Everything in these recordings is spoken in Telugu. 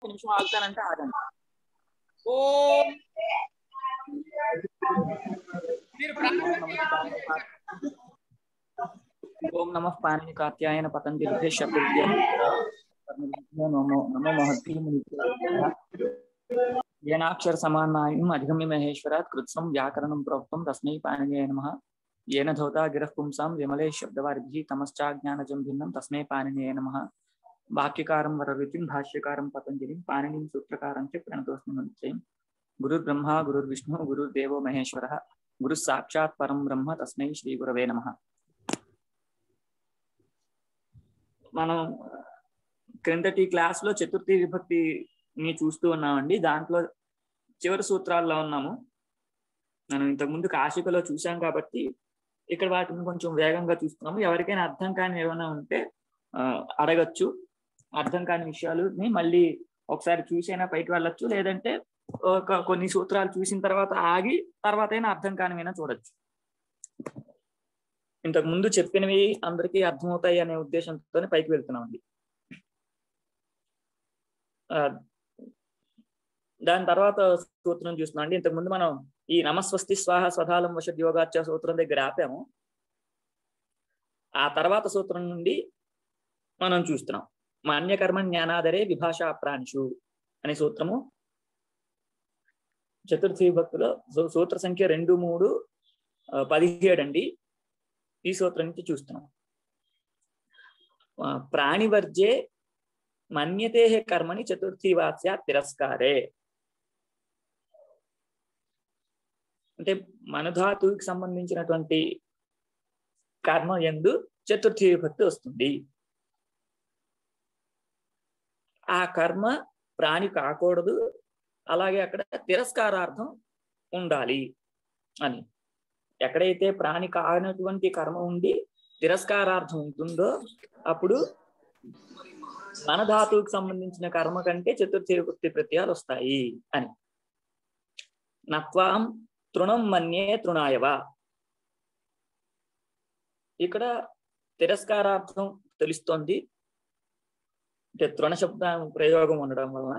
ఒక నిమిషం ఆగుతానంటే ఆగండి ఓం మీరు ప్రారంభం ఓం నమ పాణిని కాత్యాయన పతంజలి శబ్ద నమో నమో మహద్భీ ఏనాక్షర సమానాయం అధిగమ్య మహేశ్వరాత్ కృత్స్నం వ్యాకరణం ప్రోక్తం తస్మై పాణినియ నమ ఏన ధౌతా గిరః పుంసాం విమలే శబ్దవారిభిः తమశ్చాజ్ఞానజం భిన్నం తస్మై పాణినియ నమ వాక్యకారం వరరుచిం భాష్యకారం పతంజలిం పాణినిం సూత్రకారం చ ప్రణతోస్మి మంత్రయం గురుర్బ్రహ్మ గురుర్విష్ణు గురుర్దేవో మహేశ్వర గురు సాక్షాత్ పరం బ్రహ్మ తస్మై శ్రీ గురవే నమ మనం క్రిందటి క్లాస్ లో చతుర్థి విభక్తిని చూస్తూ ఉన్నామండి దాంట్లో చివరి సూత్రాల్లో ఉన్నాము మనం ఇంతకుముందు కాశికలో చూసాం కాబట్టి ఇక్కడ వాటిని కొంచెం వేగంగా చూస్తున్నాము ఎవరికైనా అర్థం కాని ఏమైనా ఉంటే ఆ, అడగచ్చు అర్థం కాని విషయాలని మళ్ళీ ఒకసారి చూసైనా పైకి వెళ్ళొచ్చు లేదంటే ఒక కొన్ని సూత్రాలు చూసిన తర్వాత ఆగి తర్వాత అయినా అర్థం కానివైనా చూడొచ్చు ఇంతకు ముందు చెప్పినవి అందరికీ అర్థమవుతాయి అనే ఉద్దేశంతోనే పైకి వెళ్తున్నామండి ఆ, దాని తర్వాత సూత్రం చూస్తున్నాం అండి ఇంతకు ముందు మనం ఈ నమస్వస్తి స్వాహ స్వధాలం వశ యోగాచ సూత్రం దగ్గర ఆపాము ఆ తర్వాత సూత్రం నుండి మనం చూస్తున్నాం మాన్యకర్మ జ్ఞానాదరే విభాషా ప్రాణిషు అనే సూత్రము చతుర్థి విభక్తిలో సూ- సూత్ర సంఖ్య రెండు మూడు ఆ, పదిహేడు అండి ఈ సూత్రం నుంచి చూస్తున్నాం ఆ, ప్రాణివర్జే మన్యతే కర్మని చతుర్థి వాస్య తిరస్కారే అంటే మనుధాతువుకి సంబంధించినటువంటి కర్మ ఎందు చతుర్థి విభక్తి వస్తుంది ఆ కర్మ ప్రాణి కాకూడదు అలాగే అక్కడ తిరస్కారార్థం ఉండాలి అని ఎక్కడైతే ప్రాణి కానటువంటి కర్మ ఉండి తిరస్కారార్థం ఉంటుందో అప్పుడు మన ధాతువుకి సంబంధించిన కర్మ కంటే చతుర్థి విభక్తి ప్రత్యయాలు వస్తాయి అని నత్వాం తృణం మన్యే తృణాయవా ఇక్కడ తిరస్కారార్థం తెలుస్తోంది అంటే తృణ శబ్దం ప్రయోగం ఉండడం వలన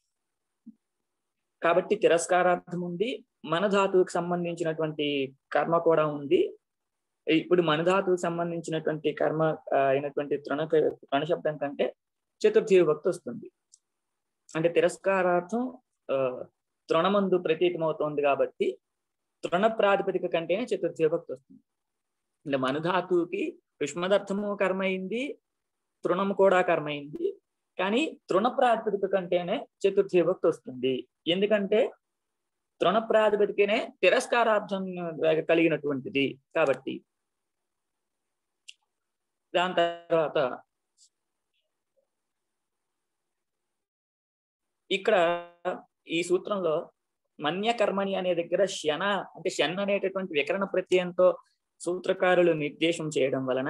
కాబట్టి తిరస్కారార్థం ఉంది మన ధాతువుకి సంబంధించినటువంటి కర్మ కూడా ఉంది ఇప్పుడు మన ధాతువుకి సంబంధించినటువంటి కర్మ ఆ, అయినటువంటి తృణ తృణ శబ్దం కంటే చతుర్థి విభక్తి వస్తుంది అంటే తిరస్కారార్థం ఆ, తృణమందు ప్రతీకమవుతోంది కాబట్టి తృణ ప్రాతిపదిక కంటేనే చతుర్థి విభక్తి వస్తుంది అంటే మనుధాతువుకి విష్మదర్థము కర్మ అయింది తృణము కూడా కర్మ అయింది కానీ తృణ ప్రాతిపదిక కంటేనే చతుర్థి విభక్తి వస్తుంది ఎందుకంటే తృణ ప్రాతిపదికనే తిరస్కారార్థం కలిగినటువంటిది కాబట్టి దాని తర్వాత ఇక్కడ ఈ సూత్రంలో మన్య కర్మణి అనే దగ్గర శన అంటే షన్ అనేటటువంటి వికరణ ప్రత్యయంతో సూత్రకారులు నిర్దేశం చేయడం వలన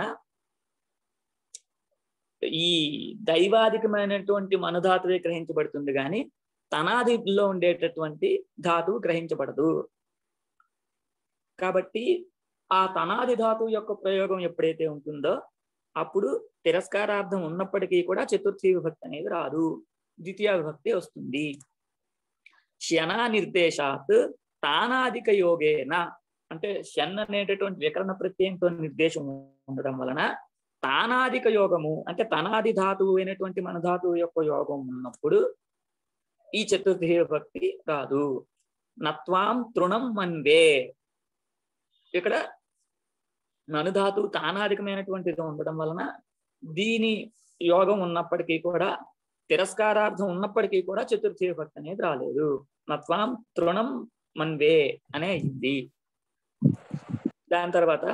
ఈ దైవాధికమైనటువంటి మనుధాతువే గ్రహించబడుతుంది కానీ తనాదిలో ఉండేటటువంటి ధాతువు గ్రహించబడదు కాబట్టి ఆ తనాది ధాతువు యొక్క ప్రయోగం ఎప్పుడైతే ఉంటుందో అప్పుడు తిరస్కారార్థం ఉన్నప్పటికీ కూడా చతుర్థి విభక్తి అనేది రాదు ద్వితీయ విభక్తి వస్తుంది శనా నిర్దేశాత్ తానాధిక యోగేన అంటే షన్ అనేటటువంటి వికరణ ప్రత్యయంతో నిర్దేశం ఉండడం వలన తానాధిక యోగము అంటే తనాది ధాతువు అయినటువంటి మన ధాతువు యొక్క యోగం ఉన్నప్పుడు ఈ చతుర్థి విభక్తి రాదు నత్వాం తృణం మన్వే ఇక్కడ ననుధాతువు తానాధికమైనటువంటిది ఉండడం వలన దీని యోగం ఉన్నప్పటికీ కూడా తిరస్కారార్థం ఉన్నప్పటికీ కూడా చతుర్థి విభక్తి అనేది రాలేదు నత్వాం తృణం మన్వే అనే అయింది దాని తర్వాత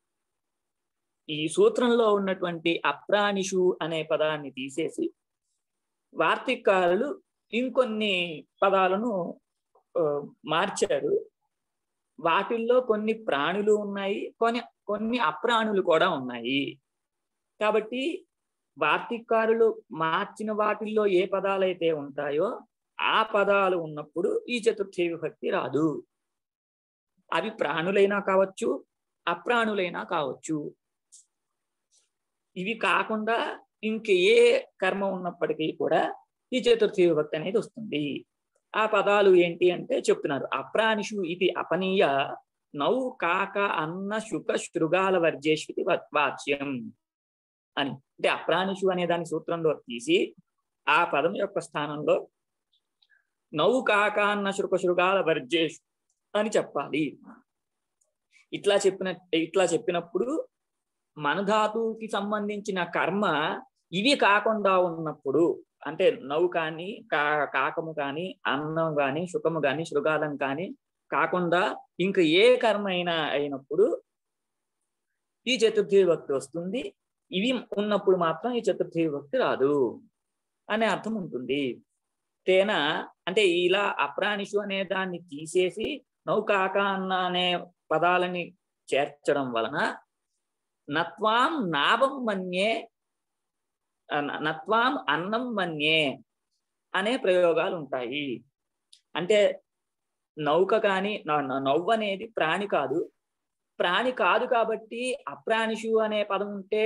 ఈ సూత్రంలో ఉన్నటువంటి అప్రాణిషు అనే పదాన్ని తీసేసి వార్తికారులు ఇంకొన్ని పదాలను ఆ, మార్చారు వాటిల్లో కొన్ని ప్రాణులు ఉన్నాయి కొన్ని కొన్ని అప్రాణులు కూడా ఉన్నాయి కాబట్టి వార్తికారులు మార్చిన వాటిల్లో ఏ పదాలైతే ఉంటాయో ఆ పదాలు ఉన్నప్పుడు ఈ చతుర్థి విభక్తి రాదు అవి ప్రాణులైనా కావచ్చు అప్రాణులైనా కావచ్చు ఇవి కాకుండా ఇంక ఏ కర్మ ఉన్నప్పటికీ కూడా ఈ చతుర్థి విభక్తి అనేది వస్తుంది ఆ పదాలు ఏంటి అంటే చెప్తున్నారు అప్రానిషు ఇది అపనీయ నౌ కాక అన్న శుక శృగాల వర్జేష్వితి వాచ్యం అని అంటే అప్రానిషు అనే దాని సూత్రంలో తీసి ఆ పదం యొక్క స్థానంలో నౌ కాక అన్న శృక శృగాల వర్జేషు అని చెప్పాలి ఇట్లా చెప్పిన ఇట్లా చెప్పినప్పుడు మనధాతువుకి సంబంధించిన కర్మ ఇవి కాకుండా ఉన్నప్పుడు అంటే నవ్వు కానీ కా కాకము కానీ అన్నం కానీ శుకము కానీ శృగాలం కానీ కాకుండా ఇంకా ఏ కర్మ అయినా అయినప్పుడు ఈ చతుర్థి విభక్తి వస్తుంది ఇవి ఉన్నప్పుడు మాత్రం ఈ చతుర్థి విభక్తి రాదు అనే అర్థం ఉంటుంది తేన అంటే ఇలా అప్రాణిషు అనే దాన్ని తీసేసి నౌకాక అన్న అనే పదాలని చేర్చడం వలన నత్వాం నాభం మన్యే నత్వాం అన్నం మన్యే అనే ప్రయోగాలు ఉంటాయి అంటే నౌక కానీ నవ్వు అనేది ప్రాణి కాదు ప్రాణి కాదు కాబట్టి అప్రాణిషు అనే పదం ఉంటే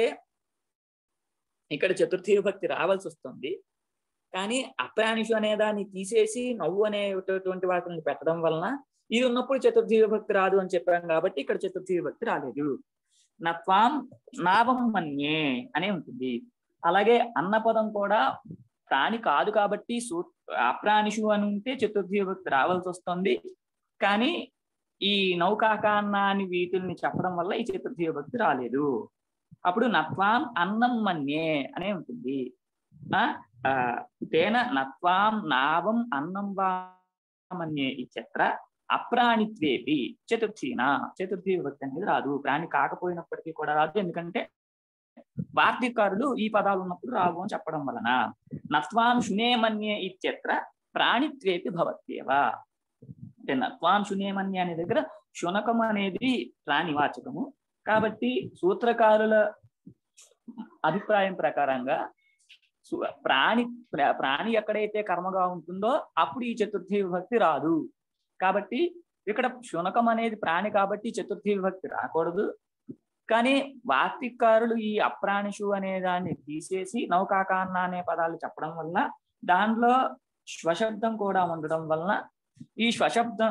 ఇక్కడ చతుర్థి విభక్తి రావాల్సి వస్తుంది కానీ అప్రాణిషు అనే దాన్ని తీసేసి నవ్వు అనేటటువంటి వాటిని పెట్టడం వలన ఇది ఉన్నప్పుడు చతుర్థి విభక్తి రాదు అని చెప్పాం కాబట్టి ఇక్కడ చతుర్థి విభక్తి రాలేదు నత్వాం నాభం మన్యే అనే ఉంటుంది అలాగే అన్న పదం కూడా ప్రాణి కాదు కాబట్టి సూ అప్రాణిషు అని ఉంటే చతుర్థి విభక్తి రావాల్సి వస్తుంది కానీ ఈ నౌకాకాన్న అని వీటిల్ని చెప్పడం వల్ల ఈ చతుర్థి విభక్తి రాలేదు అప్పుడు నత్వాం అన్నం మన్యే అనే ఉంటుంది ఆ తేన నత్వాం నావం అన్నం వా మన్యే ఇచ్చత్ర అప్రాణిత్వేపి చతుర్థీన చతుర్థి విభక్తి అనేది రాదు ప్రాణి కాకపోయినప్పటికీ కూడా రాదు ఎందుకంటే వార్తికారులు ఈ పదాలు ఉన్నప్పుడు రావు అని చెప్పడం వలన నత్వాం శునేమన్యే ఇత్యత్ర ప్రాణిత్వేపి భవత్యేవ అంటే నత్వాం శునేమన్య అనే దగ్గర శునకం అనేది ప్రాణివాచకము కాబట్టి సూత్రకారుల అభిప్రాయం ప్రకారంగా ప్రాణి ప్రాణి ఎక్కడైతే కర్మగా ఉంటుందో అప్పుడు ఈ చతుర్థి విభక్తి రాదు కాబట్టి ఇక్కడ శునకం అనేది ప్రాణి కాబట్టి చతుర్థి విభక్తి రాకూడదు కానీ వార్తికారులు ఈ అప్రాణిషు అనే దాన్ని తీసేసి నౌకాకాన్న అనే పదాలు చెప్పడం వల్ల దాంట్లో స్వశబ్దం కూడా ఉండడం వలన ఈ స్వశబ్దం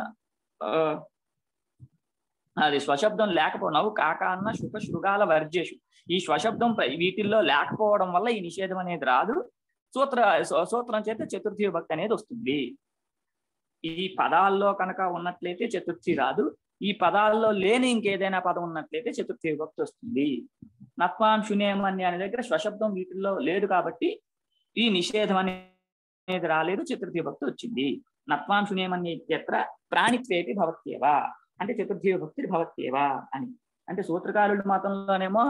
అది స్వశబ్దం లేకపో నవ్వు కాక అన్న శుక శృగాల వర్జేషు ఈ స్వశబ్దం వీటిల్లో లేకపోవడం వల్ల ఈ నిషేధం అనేది రాదు సూత్ర సూత్రం చేత చతుర్థి విభక్తి అనేది వస్తుంది ఈ పదాల్లో కనుక ఉన్నట్లయితే చతుర్థి రాదు ఈ పదాల్లో లేని ఇంకేదైనా పదం ఉన్నట్లయితే చతుర్థి విభక్తి వస్తుంది నత్వాం శునేమన్య అనే దగ్గర స్వశబ్దం వీటిల్లో లేదు కాబట్టి ఈ నిషేధం అనేది రాలేదు చతుర్థి విభక్తి వచ్చింది నత్వాం శునేమన్య ఇత్యత్ర ప్రాణిత్వేపి భవత్యేవా అంటే చతుర్థి విభక్తి భవత్యేవా అని అంటే సూత్రకారుల మతంలోనేమో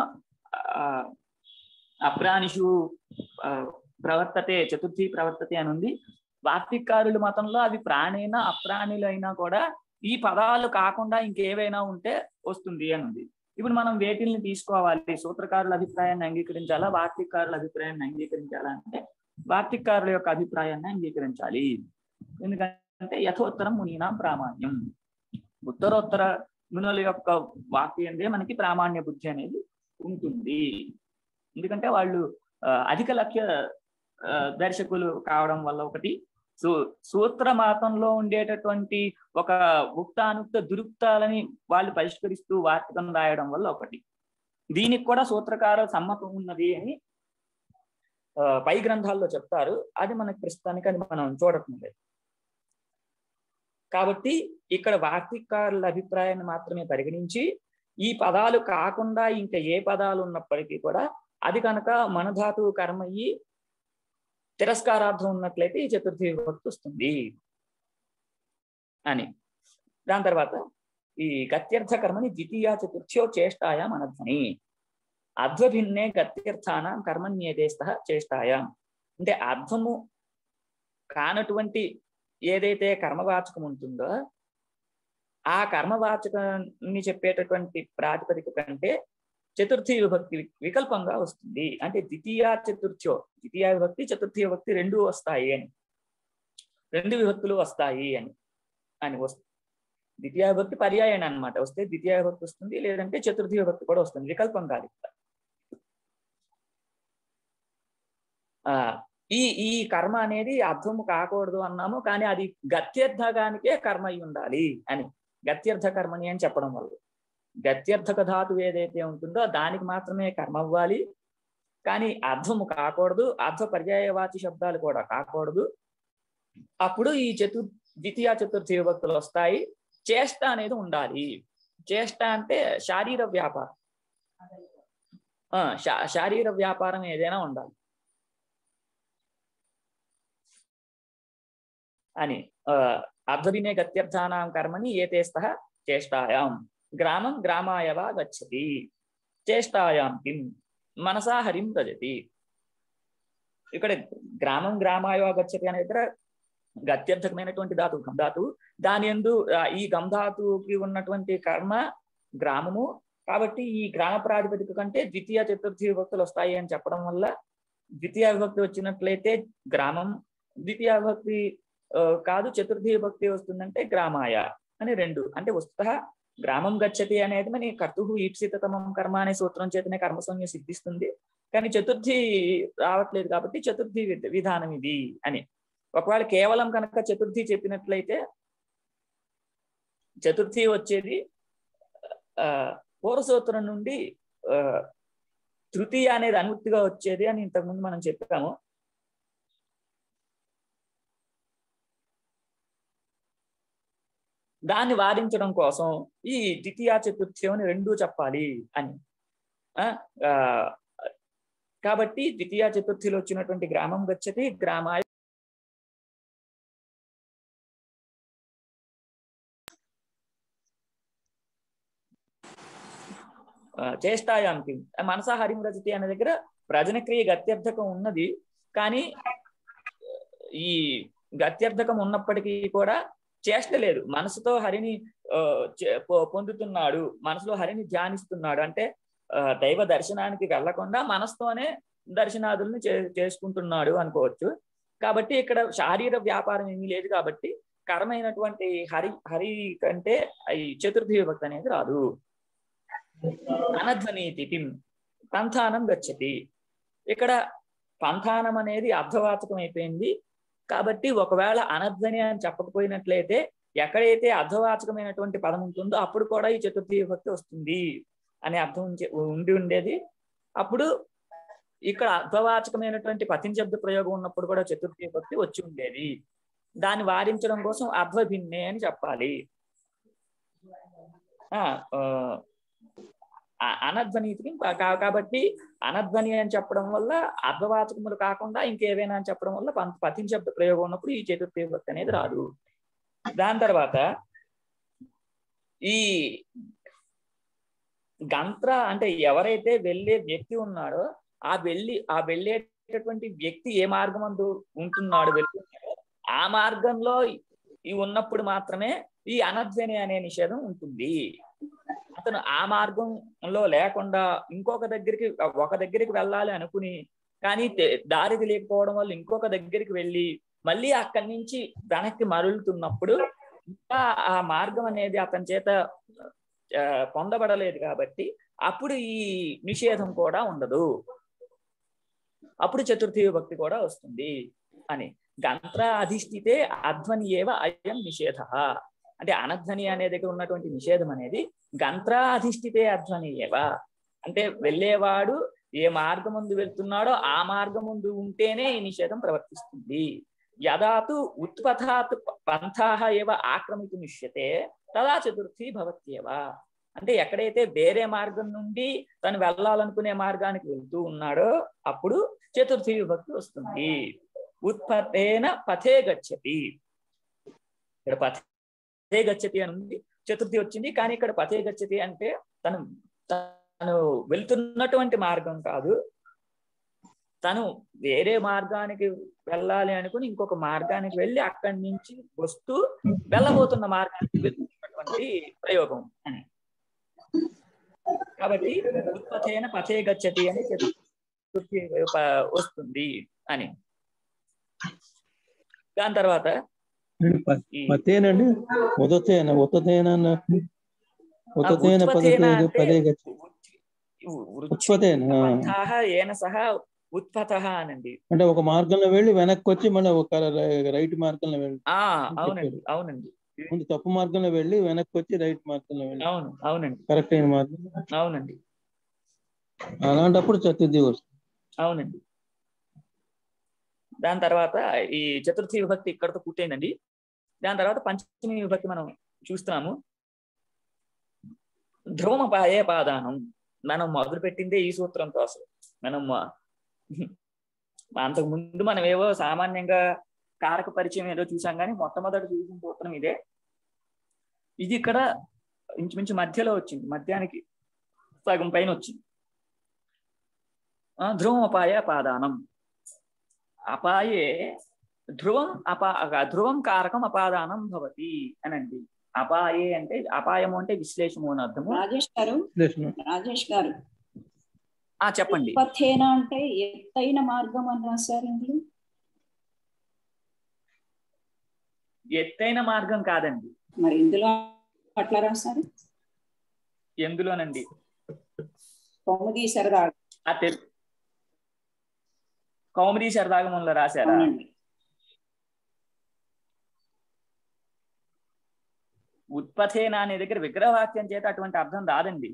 అప్రాణిషు ప్రవర్తతే చతుర్థి ప్రవర్తతే అని ఉంది వార్తికారుల మతంలో అవి ప్రాణైనా అప్రాణులైనా కూడా ఈ పదాలు కాకుండా ఇంకేవైనా ఉంటే వస్తుంది అని ఉంది ఇప్పుడు మనం వేటిల్ని తీసుకోవాలి సూత్రకారుల అభిప్రాయాన్ని అంగీకరించాలా వార్తికారుల అభిప్రాయాన్ని అంగీకరించాలా అంటే వార్తికారుల యొక్క అభిప్రాయాన్ని అంగీకరించాలి ఎందుకంటే యథోత్తరం మునీనాం ప్రామాణ్యం ఉత్తరోత్తర మునుల యొక్క వాక్యందే మనకి ప్రామాణ్య బుద్ధి అనేది ఉంటుంది ఎందుకంటే వాళ్ళు అధిక లక్ష్య దర్శకులు కావడం వల్ల ఒకటి సో సూత్ర మాతంలో ఉండేటటువంటి ఒక ఉక్తానుక్త దురుక్తాలని వాళ్ళు పరిష్కరిస్తూ వార్తకం రాయడం వల్ల ఒకటి దీనికి కూడా సూత్రకార సమ్మతం ఉన్నది అని పై గ్రంథాల్లో చెప్తారు అది మనకి ప్రస్తుతానికి అది మనం చూడట్లేదు కాబట్టి ఇక్కడ వార్తికారుల అభిప్రాయాన్ని మాత్రమే పరిగణించి ఈ పదాలు కాకుండా ఇంకా ఏ పదాలు ఉన్నప్పటికీ కూడా అది కనుక మనధాతువు కర్మయ్యి తిరస్కారార్థం ఉన్నట్లయితే ఈ చతుర్థి విభక్తి వస్తుంది అని దాని తర్వాత ఈ గత్యర్థ కర్మని ద్వితీయ చతుర్థ్యో చేష్టాయాం అనధ్వని అధ్వభిన్నే గత్యర్థానం కర్మణ్యేదేస్త చేష్టాయాం అంటే అర్థము కానటువంటి ఏదైతే కర్మవాచకం ఉంటుందో ఆ కర్మవాచకాన్ని చెప్పేటటువంటి ప్రాతిపదిక కంటే చతుర్థి విభక్తి వికల్పంగా వస్తుంది అంటే ద్వితీయ చతుర్థ్యో ద్వితీయ విభక్తి చతుర్థి విభక్తి రెండు వస్తాయి అని రెండు విభక్తులు వస్తాయి అని అని వస్తుంది ద్వితీయ విభక్తి పర్యాయన అనమాట వస్తే ద్వితీయ విభక్తి వస్తుంది లేదంటే చతుర్థి విభక్తి కూడా వస్తుంది వికల్పం కాదు ఆ ఈ ఈ కర్మ అనేది అర్థము కాకూడదు అన్నాము కానీ అది గత్యర్థకానికే కర్మ అయి ఉండాలి అని గత్యర్థ కర్మని అని చెప్పడం వల్ల గత్యర్థక ధాతువు ఏదైతే ఉంటుందో దానికి మాత్రమే కర్మ అవ్వాలి కానీ అర్థము కాకూడదు అర్థ పర్యాయవాచి శబ్దాలు కూడా కాకూడదు అప్పుడు ఈ చతుర్ ద్వితీయ చతుర్థి విభక్తులు వస్తాయి చేష్ట అనేది ఉండాలి చేష్ట అంటే శారీర వ్యాపారం ఆ, శా- శారీర వ్యాపారం ఏదైనా ఉండాలి అని ఆ, అర్ధదినే గత్యర్థానాం కర్మని ఏతే స్తః చేష్టాయాం గ్రామం గ్రామాయవా గచ్చతి చేష్టాయాం కిం మనసా హరిం భజతి ఇక్కడ గ్రామం గ్రామాయవా గచ్చతి అనే దగ్గర గత్యర్థకమైనటువంటి ధాతు గంధాతు దాని ఎందు ఆ, ఈ గంధాతుకి ఉన్నటువంటి కర్మ గ్రామము కాబట్టి ఈ గ్రామ ప్రాతిపదిక కంటే ద్వితీయ చతుర్థి విభక్తులు వస్తాయి అని చెప్పడం వల్ల ద్వితీయ విభక్తి వచ్చినట్లయితే గ్రామం ద్వితీయ విభక్తి ఆ, కాదు చతుర్థి విభక్తి వస్తుందంటే గ్రామాయ అని రెండు అంటే వస్తుత గ్రామం గచ్చతి అనేది మన కర్తు ఈప్సితమం కర్మ అనే సూత్రం చేతనే కర్మసంజ్ఞ సిద్ధిస్తుంది కానీ చతుర్థి రావట్లేదు కాబట్టి చతుర్థి విధ- విధానం ఇది అని ఒకవేళ కేవలం కనుక చతుర్థి చెప్పినట్లయితే చతుర్థి వచ్చేది ఆ పూర్వసూత్రం నుండి ఆ తృతీయ అనేది అనువృత్తిగా వచ్చేది అని ఇంతకుముందు మనం చెప్పాము దాన్ని వాదించడం కోసం ఈ ద్వితీయ చతుర్థ్యం అని రెండూ చెప్పాలి అని ఆ, ఆ, కాబట్టి ద్వితీయ చతుర్థిలో వచ్చినటువంటి గ్రామం గచ్చతి గ్రామాయ ఆ, చేష్టాయాంతి మనసా హరిం రజతి అనే దగ్గర ప్రజనక్రియ గత్యర్థకం ఉన్నది కానీ ఈ గత్యర్థకం ఉన్నప్పటికీ కూడా చేష్ట లేదు మనసుతో హరిని ఆ, చే- పొ- పొందుతున్నాడు మనసులో హరిని ధ్యానిస్తున్నాడు అంటే ఆ, దైవ దర్శనానికి వెళ్లకుండా మనసుతోనే దర్శనాదుల్ని చే చేసుకుంటున్నాడు అనుకోవచ్చు కాబట్టి ఇక్కడ శారీర వ్యాపారం ఏమీ లేదు కాబట్టి కరమైనటువంటి హరి హరి కంటే ఈ చతుర్థి విభక్తి అనేది రాదు అనధ్వనీతి పంథానం గచ్చతి ఇక్కడ పంథానం అనేది అర్ధవాచకం అయిపోయింది కాబట్టి ఒకవేళ అనధ్వని అని చెప్పకపోయినట్లయితే ఎక్కడైతే అర్ధవాచకమైనటువంటి పదం ఉంటుందో అప్పుడు కూడా ఈ చతుర్థి విభక్తి వస్తుంది అనే అర్థం ఉంచే- ఉండి ఉండేది అప్పుడు ఇక్కడ అర్ధవాచకమైనటువంటి పతిం శబ్ద ప్రయోగం ఉన్నప్పుడు కూడా చతుర్థి విభక్తి వచ్చి ఉండేది దాన్ని వారించడం కోసం అర్ధభిన్నే అని చెప్పాలి ఆ ఆ, ఆ- అనధ్వనీతికి కా- కాబట్టి అనధ్వని అని చెప్పడం వల్ల అర్ధవాచకములు కాకుండా ఇంకేవైనా అని చెప్పడం వల్ల పం- పతిం శబ్ద ప్రయోగం ఉన్నప్పుడు ఈ చతుర్థి విభక్తి అనేది రాదు దాని తర్వాత ఈ గంత్ర అంటే ఎవరైతే వెళ్ళే వ్యక్తి ఉన్నాడో ఆ వెళ్ళి ఆ వెళ్ళేటటువంటి వ్యక్తి ఏ మార్గం అందు ఉంటున్నాడు వెళ్తున్నాడో ఆ మార్గంలో ఈ ఉన్నప్పుడు మాత్రమే ఈ అనధ్వని అనే నిషేధం ఉంటుంది అతను ఆ మార్గంలో లేకుండా ఇంకొక దగ్గరికి ఒక దగ్గరికి వెళ్ళాలి అనుకుని కానీ తె- దారి తెలియకపోవడం వల్ల ఇంకొక దగ్గరికి వెళ్ళి మళ్ళీ అక్కడి నుంచి వెనక్కి మరలుతున్నప్పుడు ఇంకా ఆ మార్గం అనేది అతని చేత ఆ, పొందబడలేదు కాబట్టి అప్పుడు ఈ నిషేధం కూడా ఉండదు అప్పుడు చతుర్థి విభక్తి కూడా వస్తుంది అని గంత్ర అధిష్ఠితే అధ్వని ఏవ అయం నిషేధ అంటే అనధ్వని అనే దగ్గర ఉన్నటువంటి నిషేధం అనేది గంత్ర అధిష్ఠితే అధ్వని ఏవ అంటే వెళ్ళేవాడు ఏ మార్గం ముందు వెళ్తున్నాడో ఆ మార్గం ముందు ఉంటేనే ఈ నిషేధం ప్రవర్తిస్తుంది యదాతు ఉత్పథాత్ పంథాహ ఏవ ఆక్రమితుమిష్యతే తదా చతుర్థి భవత్యేవ అంటే ఎక్కడైతే వేరే మార్గం నుండి తను వెళ్ళాలనుకునే మార్గానికి వెళ్తూ ఉన్నాడో అప్పుడు చతుర్థి విభక్తి వస్తుంది ఉత్పత్తేన పథే గచ్చతి ఇక్కడ పథే గచ్చతి అని ఉంది చతుర్థి వచ్చింది కానీ ఇక్కడ పథే గచ్చతి అంటే తను తను వెళ్తున్నటువంటి మార్గం కాదు తను వేరే మార్గానికి వెళ్ళాలి అనుకుని ఇంకొక మార్గానికి వెళ్ళి అక్కడి నుంచి వస్తూ వెళ్ళబోతున్న మార్గానికి వెళ్తున్నటువంటి ప్రయోగం అని కాబట్టి ఉత్పథేన పథే గచ్చతి అని చతుర్థి ప- వస్తుంది అని దాని తర్వాత ఈ పతేనండి ఉదతేన ఉతతేన అన్నట్టు ఉతతేన ఉత్పతేన పదతే అంటే పదే గచ్చ వృచ్చి- వృచ్చి ఉత్పతేన ఆ. పంథాః ఏన సహ ఉత్పత అనండి అంటే ఒక మార్గంలో వెళ్ళి వెనక్కి వచ్చి మళ్ళీ ఒక రైట్ మార్గంలో వెళ్ళి ఆ అవునండి అవునండి ముందు తప్పు మార్గంలో వెళ్ళి వెనక్కి వచ్చి రైట్ మార్గంలో వెళ్ళి అవును అవునండి కరెక్ట్ అయిన మార్గం అవునండి అలాంటప్పుడు చతుర్థి వస్తుంది అవునండి దాని తర్వాత ఈ చతుర్థి విభక్తి ఇక్కడతో పూర్తయిందండి దాని తర్వాత పంచమి విభక్తి మనం చూస్తున్నాము ధ్రువమపాయే పాదానం మనం మొదలు పెట్టిందే ఈ సూత్రంతో అసలు మనం మ- అంతకు ముందు మనం ఏవో సామాన్యంగా కారక పరిచయం ఏదో చూసాం కానీ మొట్టమొదటి చూసిన సూత్రం ఇదే ఇది ఇక్కడ ఇంచుమించు మధ్యలో వచ్చింది మధ్యానికి సగం పైన వచ్చింది ఆ, ధ్రువం అపాయ పాదానం అపాయే ధ్రువం అపా ధ్రువం కారకం అపాదానం భవతి అనండి అపాయే అంటే అపాయము అంటే విశ్లేషము అని అర్థము రాజేష్ గారు విశ్లేషణ రాజేష్ గారు ఆ చెప్పండి ఉపథేన అంటే ఎత్తైన మార్గం అని రాశారు ఇందులో ఎత్తైన మార్గం కాదండి మరి ఇందులో అట్లా రాశారు ఎందులోనండి కౌముది సరదా ఆ తెలు కౌముదీ శరదాగమంలో రాశారా అవునండి ఉత్పథేన అనే దగ్గర విగ్రహవాక్యం చేత అటువంటి అర్థం రాదండి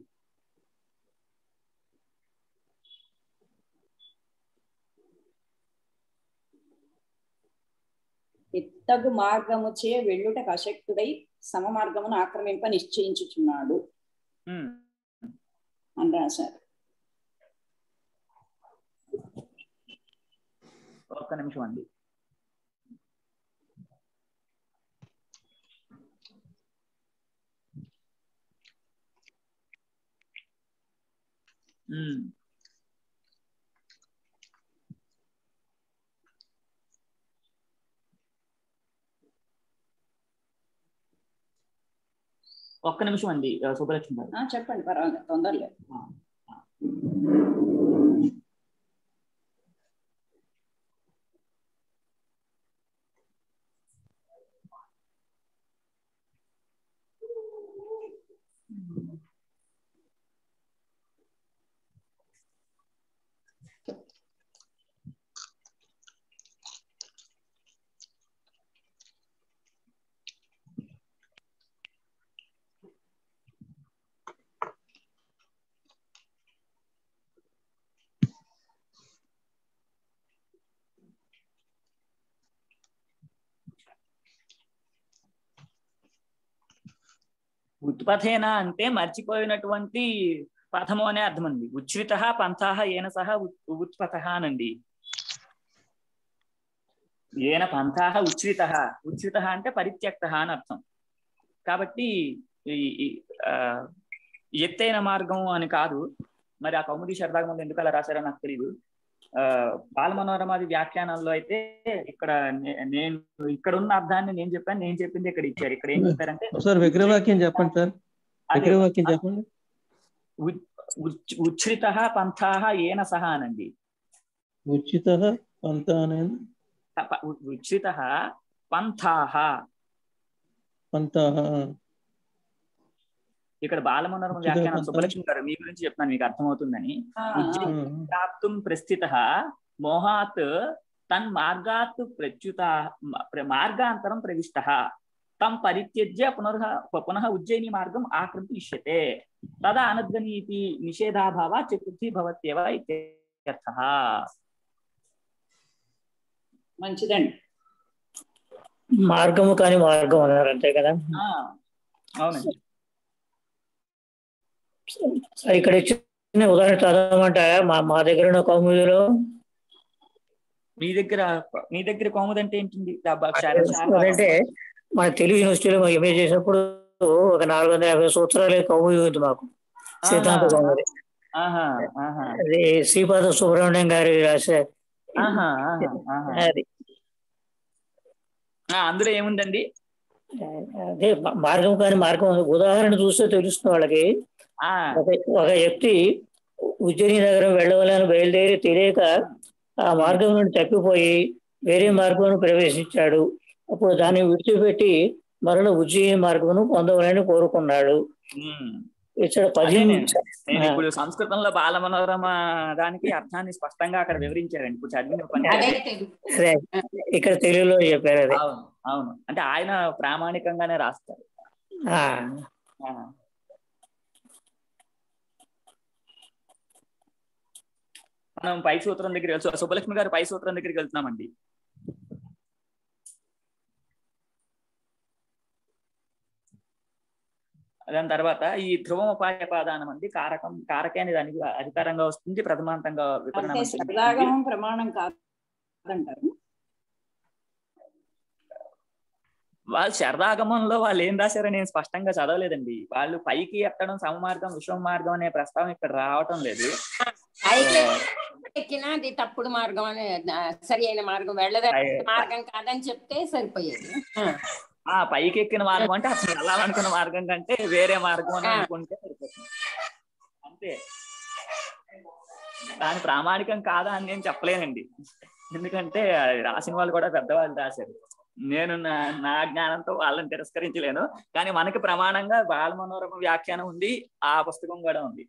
ఎత్తగు మార్గముచే వెళ్ళుటకు అశక్తుడై సమ మార్గమును ఆక్రమింప నిశ్చయించుచున్నాడు ఉమ్. అని రాశారు ఒక్క నిమిషం అండి ఉమ్. ఒక్క నిమిషం అండి ఆ, సుబ్బలక్ష్మి గారు ఆ, చెప్పండి పర్వాలేదు తొందరలేదు ఉత్పథేన అంటే మర్చిపోయినటువంటి పథము అనే అర్థం అండి ఉచ్ఛ్రిత పంథాహ ఏన సహ ఉత్- ఉత్పథ అనండి ఏన పంథాహ ఉచ్ఛ్రిత ఉచ్ఛ్రిత అంటే పరిత్యక్త అని అర్థం కాబట్టి ఈ ఈ, ఆ, ఎత్తైన మార్గం అని కాదు మరి ఆ కౌముది శరదాగం ఎందుకు అలా రాశారో నాకు తెలియదు ఆ బాలమనోరమాది వ్యాఖ్యానాల్లో అయితే ఇక్కడ నే- నేను ఇక్కడ ఉన్న అర్థాన్ని నేను చెప్పాను నేను చెప్పింది ఇక్కడ ఇచ్చారు ఇక్కడ ఏం చెప్పారంటే ఒకసారి విగ్రహవాక్యం చెప్పండి సార్ అదే, విగ్రహవాక్యం చెప్పండి ఉచ్ఛ్రిత పంథాహ ఏన సహ అనండి ఉచిత పంత అనేది ఉచ్ఛ్రిత పంథాహ పంత ఇక్కడ బాలమనోరమ ఉచిత వ్యాఖ్యానం పంథా. సుబ్బలక్ష్మి గారు మీ గురించి చెప్తున్నాను మీకు అర్థమవుతుందని ఆ, ఉజ్జి- ఆ. ప్రాప్తుం ప్రస్థిత మోహాత్ తన్ మార్గాత్ ప్రచ్యుత మార్గాంతరం ప్రవిష్ట తం పరిత్యజ్య పునః పునః ఉజ్జయిని మార్గం ఆక్రమిష్యతే తదా అనద్గనీతి నిషేధాభావ చతుర్థి భవత్యేవ ఇత్యర్థః మంచిదండి మార్గము కాని మార్గం అన్నారు అంతే కదా ఆ, అవునండి సరే, ఇక్కడ ఇచ్చిన ఉదాహరణ చదవమంటే మా మా దగ్గర ఉన్న కౌముదిలో మీ దగ్గర మీ దగ్గర కోముది అంటే ఏంటింది డబ్బా శారీ- శారీ- అదంటే మన తెలుగు యూనివర్సిటీలో ఎంఏ చేసినప్పుడు ఒక నాలుగు వందల యాభై సూత్రాలే కౌముది ఉంది మాకు సిద్ధాంత కౌముది ఆహా, ఆహా, అది శ్రీపాద సుబ్రహ్మణ్యం గారి రాసే ఆహా, ఆహా, ఆహా. అది ఆ, అందులో ఏముందండి అదే మా- మార్గం కాని మార్గం ఉదాహరణ చూస్తే తెలుస్తుంది వాళ్ళకి ఆ ఒక ఒక వ్యక్తి ఉజ్జయిని నగరం వెళ్ళవాలని బయలుదేరి తెలియక ఆ మార్గం నుండి తప్పిపోయి వేరే మార్గంలో ప్రవేశించాడు అప్పుడు దాన్ని విడిచిపెట్టి మరల ఉజ్జయిని మార్గమును పొందవాలని కోరుకున్నాడు ఉమ్, ఇక్కడ అదే పద్యం నేను నేను ఆ. ఇప్పుడు సంస్కృతంలో బాల మనోరమ దానికి అర్థాన్ని స్పష్టంగా అక్కడ వివరించారండి ఇప్పుడు చదివిన పని అదే తెలుగు అదే ఇక్కడ తెలుగులో చెప్పారు అది అవును అవును అంటే ఆయన ప్రామాణికంగానే రాస్తారు ఆ, ఆ. మనం పై సూత్రం దగ్గరికి వెళ్తాం సుబ్బలక్ష్మి గారు పై సూత్రం దగ్గరికి వెళ్తున్నామండి దాని తర్వాత ఈ ధ్రువం ఉపాయ పాదానం అండి కారకం కారకే అనేది దానికి అధికారంగా వస్తుంది ప్రథమాంతంగా వికరణం అంటే ఉంటుంది. సరదాగమం ప్రమాణం కాదంటారు వాళ్ళు శరదాగమంలో వాళ్ళు ఏం రాశారో నేను స్పష్టంగా చదవలేదండి వాళ్ళు పైకి ఎత్తడం సమమార్గం విశ్వం మార్గం అనే ప్రస్తావన ఇక్కడ రావటం లేదు పైకి ఎక్కినా అది తప్పుడు మార్గం అని ఆ, సరి అయిన మార్గం వెళ్ళద మార్గం కాదని చెప్తే సరిపోయేది ఆ, ఆ పైకి ఎక్కిన మార్గం అంటే అసలు వెళ్ళాలనుకున్న మార్గం కంటే వేరే మార్గం అని ఆ. అనుకుంటే సరిపోతుంది అంతే దాని ప్రామాణికం కాదా అని నేను చెప్పలేనండి ఎందుకంటే అది రాసిన వాళ్ళు కూడా పెద్దవాళ్ళు రాశారు నేను నా నా జ్ఞానంతో వాళ్ళని తిరస్కరించలేను కానీ మనకి ప్రమాణంగా బాల మనోరమ వ్యాఖ్యానం ఉంది ఆ పుస్తకం కూడా ఉంది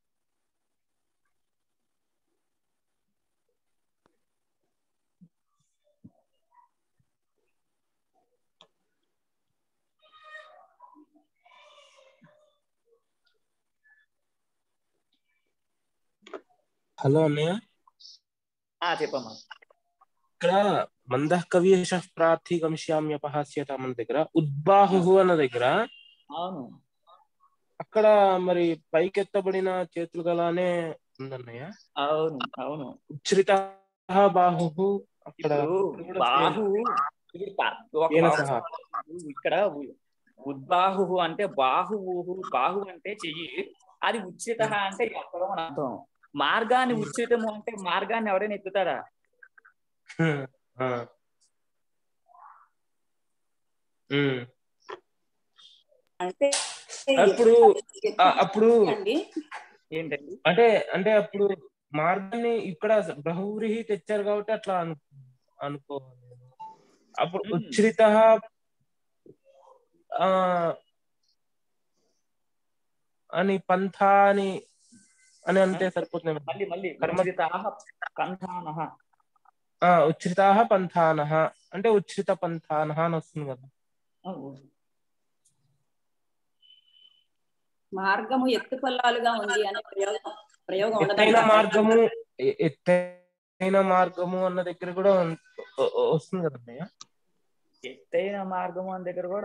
హలో అన్నయ్య ఆ చెప్పమ్మా ఇక్కడ మందః కవియశ ప్రార్థి గమిష్యామ్యపహాస్యత మన దగ్గర ఉద్బాహు అన్న దగ్గర అవును అక్కడ మరి పైకెత్తబడిన చేతులు గలానే ఉందన్నయ్య అవును అవును ఉచ్ఛ్రిత బాహు అక్కడ ఇప్పుడు బాహు ఇప్పుడు ప- ఒక ఏన బాహు సహా. ఇక్కడ ఉ- ఉద్బాహు అంటే బాహువు బాహు అంటే చెయ్యి అది ఉచిత అంటే ఎక్కడం అని అర్థం మార్గాన్ని ఉచితము అంటే మార్గాన్ని ఎవరైనా ఎత్తుతారా హ్మ్. ఆ. ఉమ్. అంటే అప్పుడు ఆ, అప్పుడు అండి ఏంటండి అంటే అంటే అప్పుడు మార్గాన్ని ఇక్కడ బహువ్రీహి తెచ్చారు కాబట్టి అట్లా అను అనుకోవాలి అప్పుడు మ్మ్. ఉచ్ఛ్రిత ఆ అని పంథ అని అని అంటే సరిపోతుంది మళ్ళీ మళ్ళీ కర్మ- ఉచితాః కంఠానః ఆ ఉచ్ఛ్రితా పంథాన అంటే ఉచ్ఛ్రిత పంథాన అని వస్తుంది కదా మార్గము ఎత్తు పల్లాలుగా ఉంది అనే ప్రయోగం ప్రయోగం ఎత్తైన ఉండదు మార్గము ఎ- ఎత్తైన మార్గము అన్న దగ్గర కూడా ఉం- వ- వ- వస్తుంది కదా అన్నయ్య ఎత్తైన మార్గం అని దగ్గర కూడా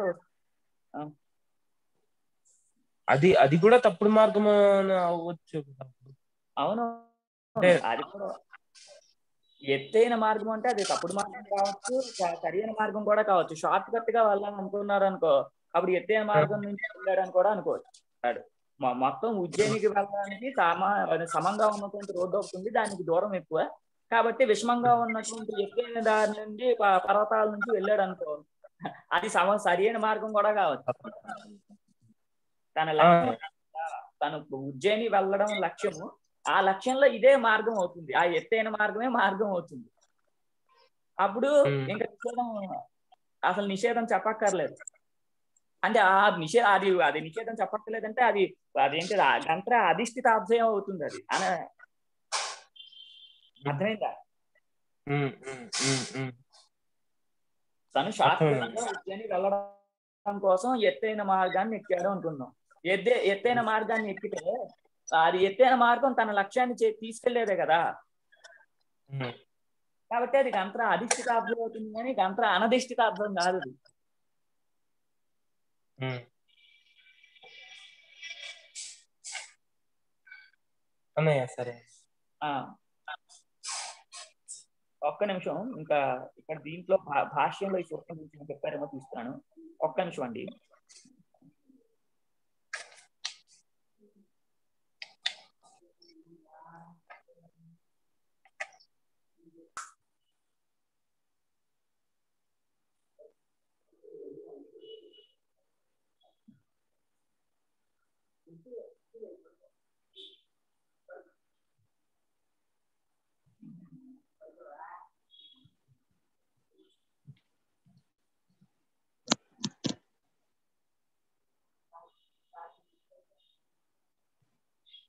అది అది కూడా తప్పుడు మార్గం అని అవ్వచ్చు కదా. అవును అంటే- అది కూడా ఎత్తైన మార్గం అంటే అది తప్పుడు మార్గం కావచ్చు స- సరైన మార్గం కూడా కావచ్చు షార్ట్ కట్ గా వెళ్ళాలని అనుకున్నారు అనుకో అప్పుడు ఎత్తైన మార్గం నుంచి వెళ్ళాడని కూడా అనుకోవచ్చు వాడు. మొ- మొత్తం ఉజ్జయినికి వెళ్ళడానికి సమా అది సమంగా ఉన్నటువంటి రోడ్డు ఒకటి ఉంది దానికి దూరం ఎక్కువ కాబట్టి విషమంగా ఉన్నటువంటి ఎత్తైన దారి నుండి ప- పర్వతాల నుంచి వెళ్ళాడు అనుకో అది సమ సరైన మార్గం కూడా కావచ్చు తన లక్ష్యం తను ఉజ్జయిని వెళ్ళడం లక్ష్యము ఆ లక్ష్యంలో ఇదే మార్గం అవుతుంది ఆ ఎత్తైన మార్గమే మార్గం అవుతుంది అప్పుడు Hmm. ఇంకా నిషేధం అసలు నిషేధం చెప్పక్కర్లేదు అంటే ఆ నిషే అది అది నిషేధం చెప్పక్కర్లేదంటే అది అదేంటి గంట అధిష్ఠిత అభ్యయం అవుతుంది అది అన అర్థమైందా ఉమ్, ఉమ్, ఉమ్, ఉమ్. తను అర్థమైంది. శాస్త్రంగా ఉజ్జయిని వెళ్ళడం కోసం ఎత్తైన మార్గాన్ని ఎక్కాడు అనుకున్నాం ఎత్తే ఎత్తైన మార్గాన్ని ఎక్కితే అది ఎత్తైన మార్గం తన లక్ష్యాన్ని చే- తీసుకెళ్లేదే కదా ఉమ్. కాబట్టి అది గంత్ర అధిష్ఠితార్థం అవుతుంది కానీ గంత్ర అనధిష్ఠితార్థం కాదు అది ఉమ్. అన్నయ్య సరే ఆ ఒక్క నిమిషం ఇంకా ఇక్కడ దీంట్లో భా- భాష్యంలో ఈ సూత్రం గురించి నేను చెప్పారేమో చూస్తాను ఒక్క నిమిషం అండి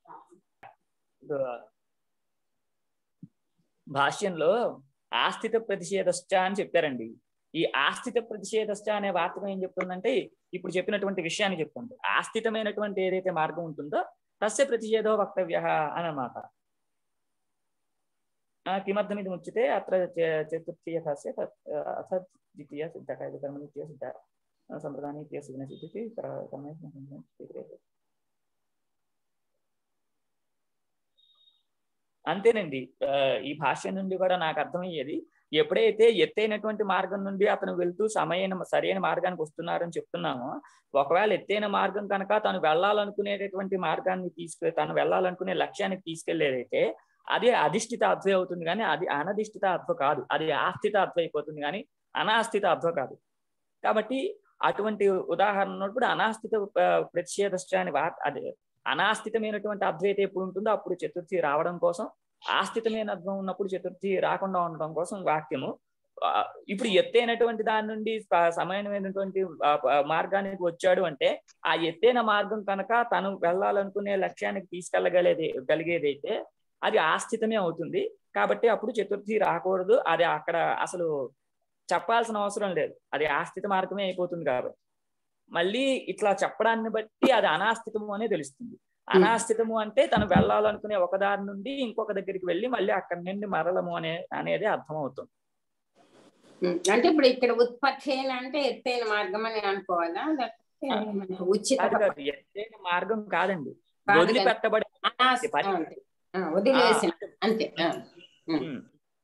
భాష్యంలో ఆస్థిత ప్రతిషేధశ్చ అని చెప్పారండి ఈ ఆస్థిత ప్రతిషేధశ్చ అనే వార్తకం ఏం చెప్తుందంటే ఇప్పుడు చెప్పినటువంటి విషయాన్ని చెప్తుంది ఆస్థితమైనటువంటి ఏదైతే మార్గం ఉంటుందో తస్య ప్రతిషేధో వక్తవ్య అన్నమాట ఆ, కిమర్థమిది ముచ్యతే అత్ర చ- చతుర్థీయ తస్య తత్ అథ ద్వితీయ సిద్ధ కర్మ నిత్య సిద్ధ సంప్రదాయ నిత్య సిద్ధ సిద్ధికి కర్మ అంతేనండి ఆ, ఈ భాష్యం నుండి కూడా నాకు అర్థమయ్యేది ఎప్పుడైతే ఎత్తైనటువంటి మార్గం నుండి అతను వెళ్తూ సమయైన సరైన మార్గానికి వస్తున్నారని చెప్తున్నామో ఒకవేళ ఎత్తైన మార్గం కనుక తను వెళ్ళాలనుకునేటటువంటి మార్గాన్ని తీసుకు తను వెళ్ళాలనుకునే లక్ష్యానికి తీసుకెళ్లేదైతే అది అధిష్ఠిత అధ్వ అవుతుంది కానీ అది అనధిష్ఠిత అధ్వ కాదు అది ఆస్థిత అధ్వ అయిపోతుంది కానీ అనాస్థిత అధ్వ కాదు కాబట్టి అటువంటి ఉదాహరణ ఉన్నప్పుడు అనాస్థిత ఆ, ప్రతిషేధశ్చ అని వా అది అనాస్థితమైనటువంటి అద్వైత ఎప్పుడు ఉంటుందో అప్పుడు చతుర్థి రావడం కోసం ఆస్థితమైన అద్వం ఉన్నప్పుడు చతుర్థి రాకుండా ఉండడం కోసం వాక్యము ఆ, ఇప్పుడు ఎత్తైనటువంటి దాని నుండి స- సమానమైనటువంటి ఆ, ఆ, మార్గానికి వచ్చాడు అంటే ఆ ఎత్తైన మార్గం కనుక తను వెళ్ళాలనుకునే లక్ష్యానికి తీసుకెళ్ళగలేది గలిగేదైతే అది ఆస్థితమే అవుతుంది కాబట్టి అప్పుడు చతుర్థి రాకూడదు అది అక్కడ అసలు చెప్పాల్సిన అవసరం లేదు అది ఆస్థిత మార్గమే అయిపోతుంది కాబట్టి మళ్ళీ ఇట్లా చెప్పడాన్ని బట్టి అది అనాస్థితము అనే తెలుస్తుంది అనాస్థితము అంటే తను వెళ్ళాలనుకునే ఒక దారి నుండి ఇంకొక దగ్గరికి వెళ్ళి మళ్ళీ అక్కడి నుండి మరలము అనే అనేది అర్థం అవుతుంది ఉమ్, అంటే ఇప్పుడు ఇక్కడ ఉత్పత్తి అయిన అంటే ఎత్తైన మార్గం అని అనుకోవాలా లేకపోతే మనకు ఉచిత అది కాదు ఎత్తైన మార్గం కాదండి కాదు కదా. వదిలిపెట్టబడే అనాస్- పని. అంతే. ఆ, వదిలేసిన అంతే ఆ. ఉమ్.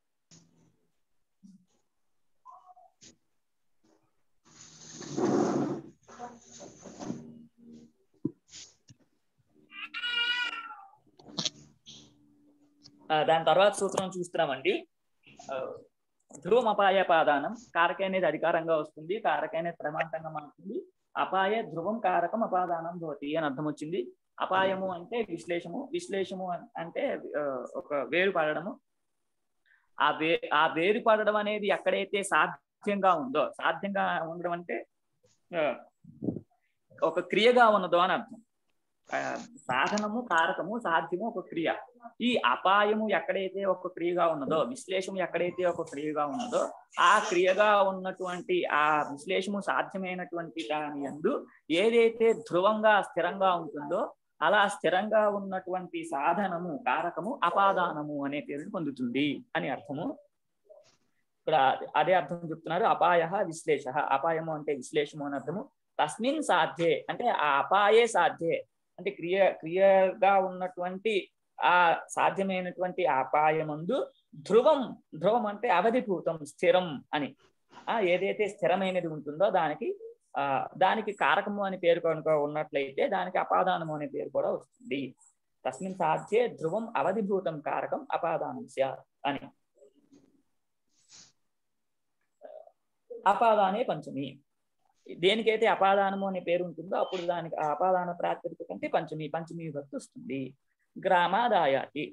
ఆ, దాని తర్వాత సూత్రం చూస్తున్నామండి ఆ, ధ్రువం అపాయ పాదానం కారక అనేది అధికారంగా వస్తుంది కారక అనేది ప్రమాంతంగా మారుతుంది అపాయ ధ్రువం కారకం అపాదానం భవతి అని అర్థం వచ్చింది అపాయము అంటే విశ్లేషము విశ్లేషము అన్- అంటే ఆ, ఒక వేరు పడడము ఆ వే ఆ వేరు పడడం అనేది ఎక్కడైతే సాధ్యంగా ఉందో సాధ్యంగా ఉండడం అంటే ఆ, ఒక క్రియగా ఉన్నదో అని అర్థం ఆ, సాధనము కారకము సాధ్యము ఒక క్రియ ఈ అపాయము ఎక్కడైతే ఒక క్రియగా ఉన్నదో విశ్లేషము ఎక్కడైతే ఒక క్రియగా ఉన్నదో ఆ క్రియగా ఉన్నటువంటి ఆ విశ్లేషము సాధ్యమైనటువంటి దాని యందు ఏదైతే ధ్రువంగా స్థిరంగా ఉంటుందో అలా స్థిరంగా ఉన్నటువంటి సాధనము కారకము అపాదానము అనే పేరుని పొందుతుంది అని అర్థము ఇక్కడ అదే అర్థం చెప్తున్నారు అపాయ విశ్లేష అపాయము అంటే విశ్లేషము అని అర్థము తస్మిన్ సాధ్యే అంటే ఆ అపాయే సాధ్యే అంటే క్రియ క్రియగా ఉన్నటువంటి ఆ సాధ్యమైనటువంటి ఆ అపాయమందు ధ్రువం ధ్రువం అంటే అవధిభూతం స్థిరం అని ఆ ఏదైతే స్థిరమైనది ఉంటుందో దానికి ఆ దానికి కారకము అని పేరు కనుక ఉన్నట్లయితే దానికి అపాదానము అనే పేరు కూడా వస్తుంది తస్మిన్ సాధ్యే ధ్రువం అవధిభూతం కారకం అపాదానం స్యాత్ అని అపాదానే పంచమి దేనికైతే అపాదానము అనే పేరు ఉంటుందో అప్పుడు దానికి ఆ అపాదాన ప్రాతిపదిక కంటే పంచమి పంచమి విభక్తి వస్తుంది గ్రామాదాయాతి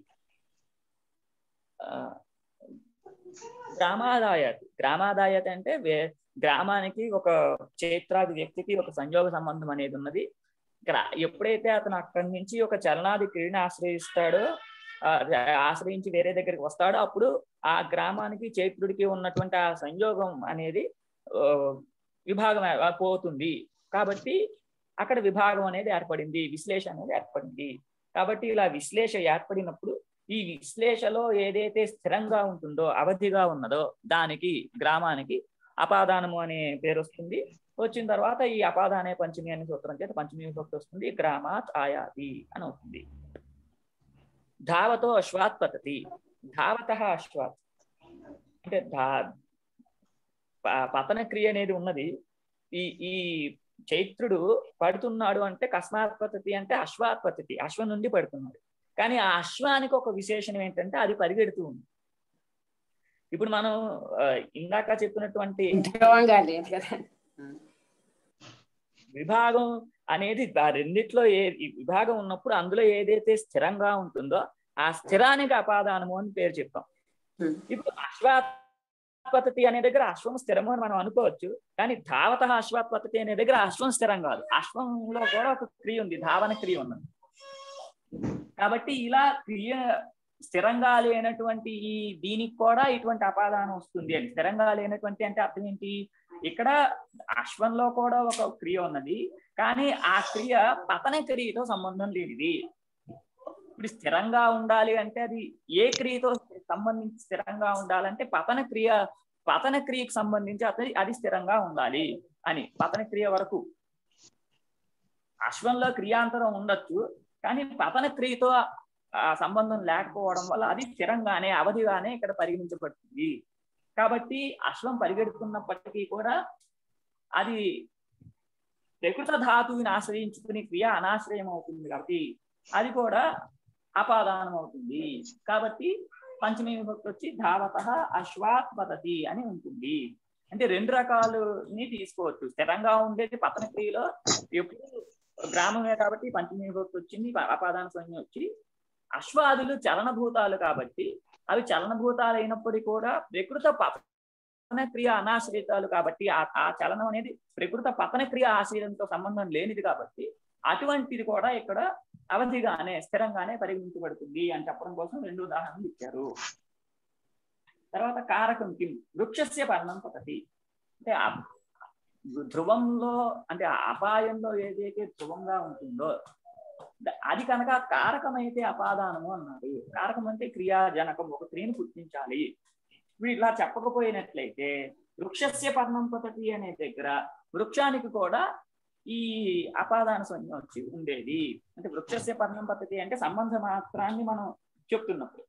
ఆ, గ్రామాదాయాతి గ్రామాదాయతి అంటే వే గ్రామానికి ఒక చైత్రాది వ్యక్తికి ఒక సంయోగ సంబంధం అనేది ఉన్నది గ్రా ఎప్పుడైతే అతను అక్కడి నుంచి ఒక చలనాది క్రియని ఆశ్రయిస్తాడో ఆ, ఆశ్రయించి వేరే దగ్గరికి వస్తాడో అప్పుడు ఆ గ్రామానికి చైత్రుడికి ఉన్నటువంటి ఆ సంయోగం అనేది ఆ, విభాగం ఆ- పోతుంది కాబట్టి అక్కడ విభాగం అనేది ఏర్పడింది విశ్లేషణ అనేది ఏర్పడింది కాబట్టి ఇలా విశ్లేష ఏర్పడినప్పుడు ఈ విశ్లేషలో ఏదైతే స్థిరంగా ఉంటుందో అవధిగా ఉన్నదో దానికి గ్రామానికి అపాదానము అనే పేరు వస్తుంది వచ్చిన తర్వాత ఈ అపాదానే పంచమి అనే సూత్రం చేత పంచమి విభక్తి వస్తుంది గ్రామాత్ ఆయాతి అని అవుతుంది ధావతో అశ్వాత్ పతతి ధావత అశ్వాత్ అంటే ధా ప- పతన క్రియ అనేది ఉన్నది ఈ ఈ చైత్రుడు పడుతున్నాడు అంటే కస్మాత్ పద్ధతి అంటే అశ్వాత్ పద్ధతి అశ్వ నుండి పడుతున్నాడు కానీ ఆ అశ్వానికి ఒక విశేషణం ఏంటంటే అది పరిగెడుతూ ఉంది ఇప్పుడు మనం ఆ, ఇందాక చెప్పినటువంటి ధ్రువంగా లేదు కదా విభాగం అనేది ఆ రెండిట్లో ఏ ఈ విభాగం ఉన్నప్పుడు అందులో ఏదైతే స్థిరంగా ఉంటుందో ఆ స్థిరానికి అపాదానము అని పేరు చెప్పాం Hmm. ఇప్పుడు అశ్వాత్పతి అనే దగ్గర అశ్వం స్థిరము అని మనం అనుకోవచ్చు కానీ ధావత అశ్వాత్పతి అనే దగ్గర అశ్వం స్థిరం కాదు అశ్వంలో కూడా ఒక క్రియ ఉంది ధావన క్రియ ఉన్నది కాబట్టి ఇలా క్రియ స్థిరంగా లేనటువంటి ఈ దీనికి కూడా ఇటువంటి అపాదానం వస్తుంది అని స్థిరంగా లేనటువంటి అంటే అర్థం ఏంటి ఇక్కడ అశ్వంలో కూడా ఒక క్రియ ఉన్నది కానీ ఆ క్రియ పతన క్రియతో సంబంధం లేనిది ఇప్పుడు స్థిరంగా ఉండాలి అంటే అది ఏ క్రియతో సంబంధించి స్థిరంగా ఉండాలంటే పతన క్రియ పతన క్రియకి సంబంధించి అతని అది స్థిరంగా ఉండాలి అని పతన క్రియ వరకు అశ్వంలో క్రియాంతరం ఉండొచ్చు కానీ పతన క్రియతో ఆ సంబంధం లేకపోవడం వల్ల అది స్థిరంగానే అవధిగానే ఇక్కడ పరిగణించబడుతుంది కాబట్టి అశ్వం పరిగెడుతున్నప్పటికీ కూడా అది ప్రకృత ధాతువుని ఆశ్రయించుకుని క్రియ అనాశ్రయం అవుతుంది కాబట్టి అది కూడా అపాదానం అవుతుంది కాబట్టి పంచమీ విభక్తి వచ్చి ధావత అశ్వాత్ పతతి అని ఉంటుంది అంటే రెండు రకాలని తీసుకోవచ్చు స్థిరంగా ఉండేది పతన క్రియలో ఎప్పుడు గ్రామమే కాబట్టి పంచమీ విభక్తి వచ్చింది అపాదాన సంజ్ఞ వచ్చి అశ్వాదులు చలనభూతాలు కాబట్టి అవి చలనభూతాలు అయినప్పటికీ కూడా ప్రకృత పతన క్రియ అనాశ్రితాలు కాబట్టి ఆ ఆ చలనం అనేది ప్రకృత పతన క్రియ ఆశ్రయంతో సంబంధం లేనిది కాబట్టి అటువంటిది కూడా ఇక్కడ అవధిగానే స్థిరంగానే పరిగణించబడుతుంది అని చెప్పడం కోసం రెండు ఉదాహరణలు ఇచ్చారు తర్వాత కారకం కిం వృక్షస్య పర్ణం పతతి అంటే ఆ ధ్రువంలో అంటే ఆ అపాయంలో ఏదైతే ధ్రువంగా ఉంటుందో ద- అది కనుక కారకమైతే అపాదానము అన్నారు కారకం అంటే క్రియాజనకం ఒక క్రియను గుర్తించాలి ఇప్పుడు ఇలా చెప్పకపోయినట్లయితే వృక్షస్య పర్ణం పతతి అనే దగ్గర వృక్షానికి కూడా ఈ అపాదాన సంజ్ఞ వచ్చి ఉండేది అంటే వృక్షస్య పర్ణం పద్ధతి అంటే సంబంధ మాత్రాన్ని మనం చెప్తున్నప్పుడు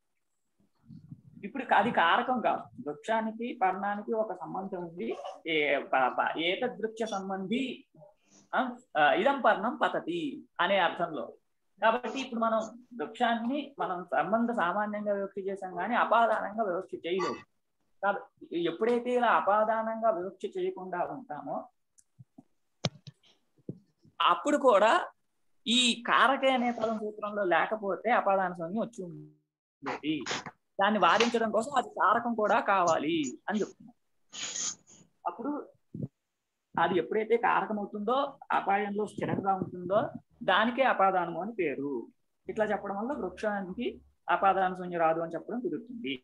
ఇప్పుడు అది కారకం కాదు వృక్షానికి పర్ణానికి ఒక సంబంధం ఉంది ఏ ప- ప- ఏతదృక్ష సంబంధి ఆ, ఆ, ఇదం పర్ణం పతతి అనే అర్థంలో కాబట్టి ఇప్పుడు మనం వృక్షాన్ని మనం సంబంధ సామాన్యంగా వివక్ష చేసాం కానీ అపాదానంగా వివక్ష చేయలేదు కాబట్టి ఎప్పుడైతే ఇలా అపాదానంగా వివక్ష చేయకుండా ఉంటామో అప్పుడు కూడా ఈ కారకే అనే పదం సూత్రంలో లేకపోతే అపాదాన సంజ్ఞ వచ్చి ఉండేది దాన్ని వాదించడం కోసం అది కారకం కూడా కావాలి అని చెప్తున్నాం అప్పుడు అది ఎప్పుడైతే కారకం అవుతుందో అపాయంలో స్థిరంగా ఉంటుందో దానికే అపాదానము అని పేరు ఇట్లా చెప్పడం వల్ల వృక్షానికి అపాదాన సంజ్ఞ రాదు అని చెప్పడం కుదురుతుంది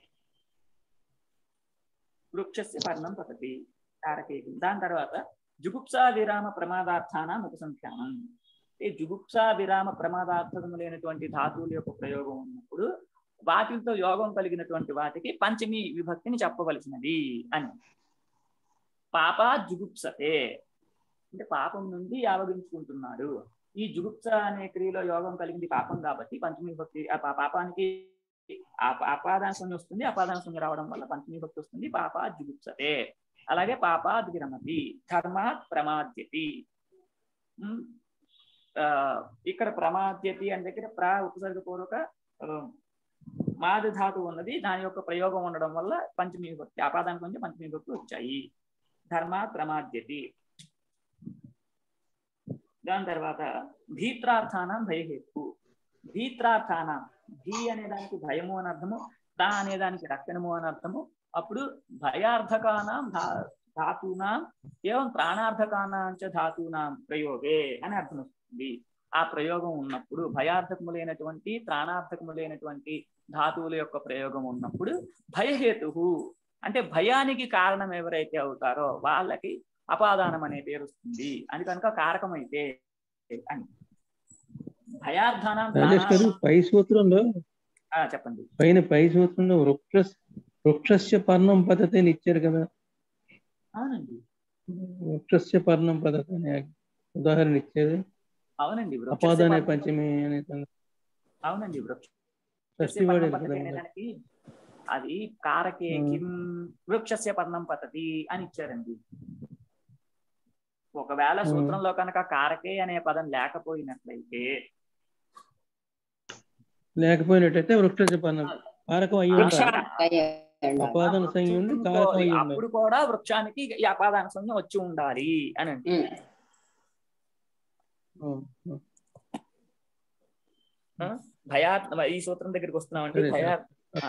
వృక్షస్య పర్ణం పతతి కారకేయం దాని తర్వాత జుగుప్సా విరామ ప్రమాదార్థానం ఉపసంఖ్యానం అంటే జుగుప్సా విరామ ప్రమాదార్థములైనటువంటి ధాతువుల యొక్క ప్రయోగం ఉన్నప్పుడు వాటితో యోగం కలిగినటువంటి వాటికి పంచమి విభక్తిని చెప్పవలసినది అని పాప జుగుప్సతే అంటే పాపం నుండి యావగించుకుంటున్నాడు ఈ జుగుప్స అనే క్రియలో యోగం కలిగింది పాపం కాబట్టి పంచమి విభక్తి ఆ పా- పాపానికి ఆ అపాదాన సంజ్ఞ వస్తుంది అపాదాన సంజ్ఞ రావడం వల్ల పంచమి విభక్తి వస్తుంది పాప జుగుప్సతే అలాగే పాపాద్ విరమతి ధర్మాత్ ప్రమాద్యతి ఉమ్, ఆ, ఇక్కడ ప్రమాద్యతి అని దగ్గర ప్ర ఉపసర్గపూర్వక ఆ, మాది ధాతువు ఉన్నది దాని యొక్క ప్రయోగం ఉండడం వల్ల పంచమి విభక్తి అపాదానికి కొంచెం పంచమి విభక్తి వచ్చాయి ధర్మాత్ ప్రమాద్యతి దాని తర్వాత భీత్రార్థానం భయహేతు భీత్రార్థానం భీ అనే దానికి భయము అని అర్థము తా అనే దానికి రక్షణము అని అర్థము అప్పుడు భయార్థకానాం ధా- ధాతూనాం ఏవం ప్రాణార్థకానాం చ ధాతూనాం ప్రయోగే అని అర్థం వస్తుంది ఆ ప్రయోగం ఉన్నప్పుడు భయార్థకములైనటువంటి ప్రాణార్థకములైనటువంటి ధాతువుల యొక్క ప్రయోగం ఉన్నప్పుడు భయహేతు అంటే భయానికి కారణం ఎవరైతే అవుతారో వాళ్ళకి అపాదానం అనే పేరు వస్తుంది అని కనుక కారకమైతే అని భయార్థానం రాజేష్ గారు పై సూత్రంలో ఆ, చెప్పండి పైన పై సూత్రంలో వృక్ష వృక్షస్య పర్ణం పద్ధతి అని ఇచ్చారు కదా అవునండి వృక్షస్య పర్ణం పద్ధతి అనే ఉదాహరణ ఇచ్చేది అవునండి వృక్షస్య అపాదానే పర్ణం పంచమి అనే సంగతి. అవునండి వృక్ష షష్ఠి వాడారు కదా పద్ధతి అనే మరి. దానికి అది కారకే ఉమ్. కిం వృక్షస్య పర్ణం పద్ధతి అని ఇచ్చారండి ఒకవేళ ఉమ్. సూత్రంలో కనుక కారకే అనే పదం లేకపోయినట్లయితే లేకపోయినట్టయితే వృక్షస్య పర్ణం కారకం అయ్యి వృక్ష ఉండాలి అపాదాన సంజ్ఞ ఉండి కారకం అయ్యి ఉండాలి అప్పుడు కూడా వృక్షానికి ఈ అపాదాన సంజ్ఞ వచ్చి ఉండాలి అని అండి భయా ఈ సూత్రం దగ్గరికి వస్తున్నామండి సరే, భయా ఆ.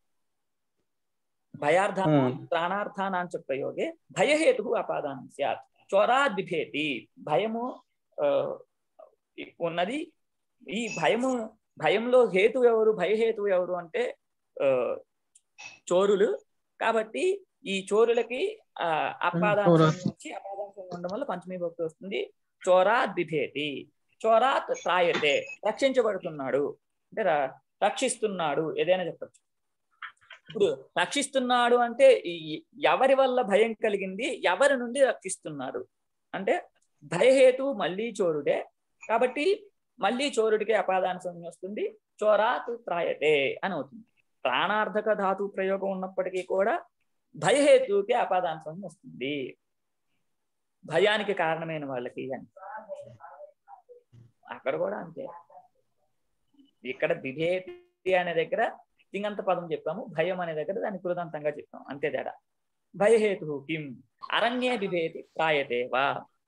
భయార్థ ఆ. ప్రాణార్థానాంచ ప్రయోగే భయహేతు అపాదానం స్యాత్ చోరాద్ బిభేతి భయము ఆ, ఉన్నది ఈ భయము భయంలో హేతు ఎవరు భయహేతు ఎవరు అంటే ఆ, చోరులు కాబట్టి ఈ చోరులకి ఆ అపాదాంశం చోరా. నుంచి అపాదాంశం ఉండడం వల్ల పంచమీ భక్తి వస్తుంది చోరా బిభేతి చోరా త్రాయతే రక్షించబడుతున్నాడు అంటే ర- రక్షిస్తున్నాడు ఏదైనా చెప్పచ్చు ఇప్పుడు రక్షిస్తున్నాడు అంటే ఈ- ఎవరి వల్ల భయం కలిగింది ఎవరి నుండి రక్షిస్తున్నారు అంటే భయహేతు మళ్ళీ చోరుడే కాబట్టి మళ్ళీ చోరుడికి అపాదాన సంజ్ఞ వస్తుంది చోరాత్ త్రాయతే అని అవుతుంది ప్రాణార్థక ధాతు ప్రయోగం ఉన్నప్పటికీ కూడా భయహేతుకి అపాదాన సంజ్ఞ వస్తుంది భయానికి కారణమైన వాళ్ళకి అని అక్కడ కూడా అంతే ఇక్కడ బిభేతి అనే దగ్గర తింగంత పదం చెప్పాము భయం అనే దగ్గర దాన్ని కృదంతంగా చెప్పాము అంతే తేడా భయహేతు కిం అరణ్యే బిభేతి త్రాయతే వా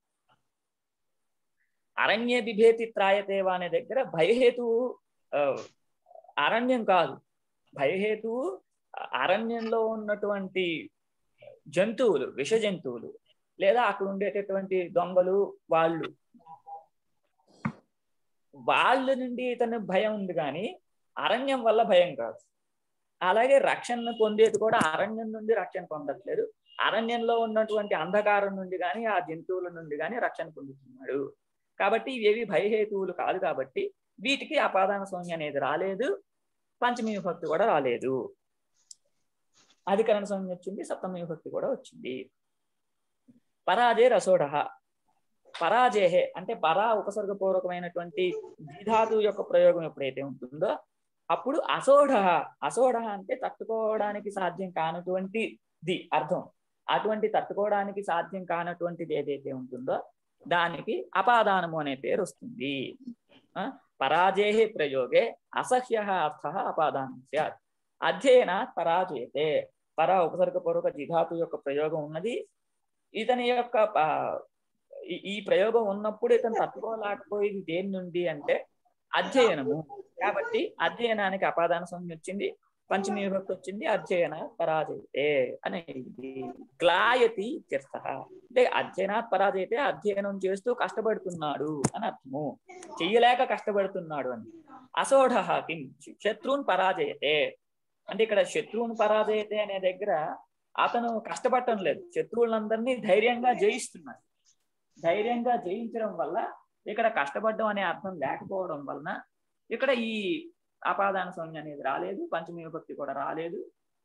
అరణ్య బిభేతి త్రాయతే వా అనే దగ్గర భయహేతు ఆ, అరణ్యం కాదు భయహేతు అరణ్యంలో ఉన్నటువంటి జంతువులు విష జంతువులు లేదా అక్కడ ఉండేటటువంటి దొంగలు వాళ్ళు వాళ్ళ నుండి ఇతను భయం ఉంది కానీ అరణ్యం వల్ల భయం కాదు అలాగే రక్షణ పొందేది కూడా అరణ్యం నుండి రక్షణ పొందట్లేదు అరణ్యంలో ఉన్నటువంటి అంధకారం నుండి కానీ ఆ జంతువుల నుండి కానీ రక్షణ పొందుతున్నాడు కాబట్టి ఇవేవి భయహేతువులు కాదు కాబట్టి వీటికి అపాదాన సౌమ్య అనేది రాలేదు పంచమీ విభక్తి కూడా రాలేదు అధికరణ సౌమ్య వచ్చింది సప్తమీ విభక్తి కూడా వచ్చింది పరాజే రసోఢ పరాజేహే అంటే పరా ఉపసర్గపూర్వకమైనటువంటి ద్విధాతు యొక్క ప్రయోగం ఎప్పుడైతే ఉంటుందో అప్పుడు అసోఢ అసోఢ అంటే తట్టుకోవడానికి సాధ్యం కానటువంటి ది అర్థం అటువంటి తట్టుకోవడానికి సాధ్యం కానటువంటిది ఏదైతే ఉంటుందో దానికి అపాదానము అనే పేరు వస్తుంది ఆ, పరాజేహే ప్రయోగే అసహ్య అర్థ అపాదానం స్యాత్ అధ్యయనాత్ పరాజయతే పర ఉపసర్గపూర్వక జిధాతు యొక్క ప్రయోగం ఉన్నది ఇతని యొక్క ఆ, ఈ- ఈ ప్రయోగం ఉన్నప్పుడు ఇతను తట్టుకోలేకపోయేది దేని నుండి అంటే అధ్యయనము కాబట్టి అధ్యయనానికి అపాదాన సంజ్ఞ వచ్చింది పంచమీ విభక్తి వచ్చింది అధ్యయన పరాజయతే అనేది గ్లాయతి ఇత్యర్థ అంటే అధ్యయనాత్ పరాజయతే అధ్యయనం చేస్తూ కష్టపడుతున్నాడు అని అర్థము చెయ్యలేక కష్టపడుతున్నాడు అని అసోఢ కిం శత్రువుని పరాజయతే అంటే ఇక్కడ శత్రువుని పరాజయతే అనే దగ్గర అతను కష్టపడటం లేదు శత్రువులందరినీ ధైర్యంగా జయిస్తున్నాడు ధైర్యంగా జయించడం వల్ల ఇక్కడ కష్టపడడం అనే అర్థం లేకపోవడం వలన ఇక్కడ ఈ అపాదాన సంజ్ఞ అనేది రాలేదు పంచమీ విభక్తి కూడా రాలేదు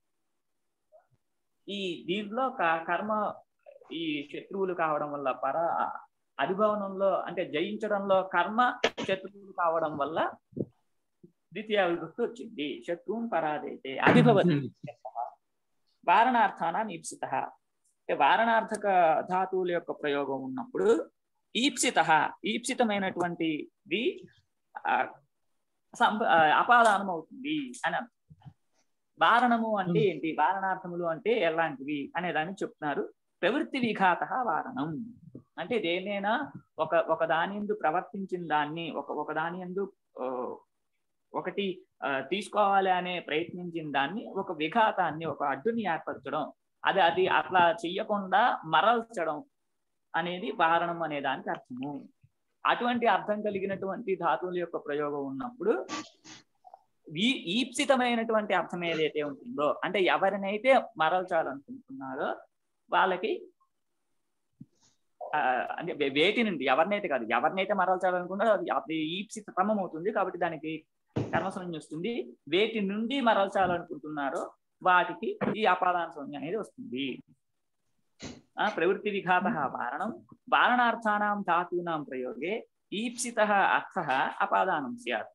ఈ దీంట్లో క- కర్మ ఈ శత్రువులు కావడం వల్ల పర అధిభవనంలో అంటే జయించడంలో కర్మ శత్రువులు కావడం వల్ల ద్వితీయ విభక్తి వచ్చింది శత్రువుని పరాజైతే అభిభవతి వారణార్థానం ఈప్సిత అంటే వారణార్థక ధాతువుల యొక్క ప్రయోగం ఉన్నప్పుడు ఈప్సిత ఈప్సితమైనటువంటిది ఆ, సంప- ఆ, అపాదానం అవుతుంది అని అర్థం వారణము అంటే ఏంటి వారణార్థములు అంటే ఎలాంటివి అనే దాన్ని చెప్తున్నారు ప్రవృత్తి విఘాత వారణం అంటే దేనైనా ఒక ఒక దాని ఎందు ప్రవర్తించిన దాన్ని ఒక ఒక దాని ఎందు ఆ, ఒకటి ఆ, తీసుకోవాలి అనే ప్రయత్నించిన దాన్ని ఒక విఘాతాన్ని ఒక అడ్డుని ఏర్పరచడం అది అది అట్లా చెయ్యకుండా మరల్చడం అనేది వారణం అనే దానికి అర్థము అటువంటి అర్థం కలిగినటువంటి ధాతువుల యొక్క ప్రయోగం ఉన్నప్పుడు ఈ ఈప్సితమైనటువంటి అర్థం ఏదైతే ఉంటుందో అంటే ఎవరినైతే మరల్చాలనుకుంటున్నారో వాళ్ళకి ఆ, అంటే వే- వేటి నుండి ఎవరినైతే కాదు ఎవరినైతే మరల్చాలనుకున్నారో అది అది ఈప్సిత క్రమం అవుతుంది కాబట్టి దానికి కర్మసంజ్ఞ వస్తుంది వేటి నుండి మరల్చాలనుకుంటున్నారో వాటికి ఈ అపాదాన సంజ్ఞ అనేది వస్తుంది ఆ ప్రవృత్తి విఘాత వారణం వారణార్థానాం ధాతూనాం ప్రయోగే ఈప్సిత అర్థ అపాదానం స్యాత్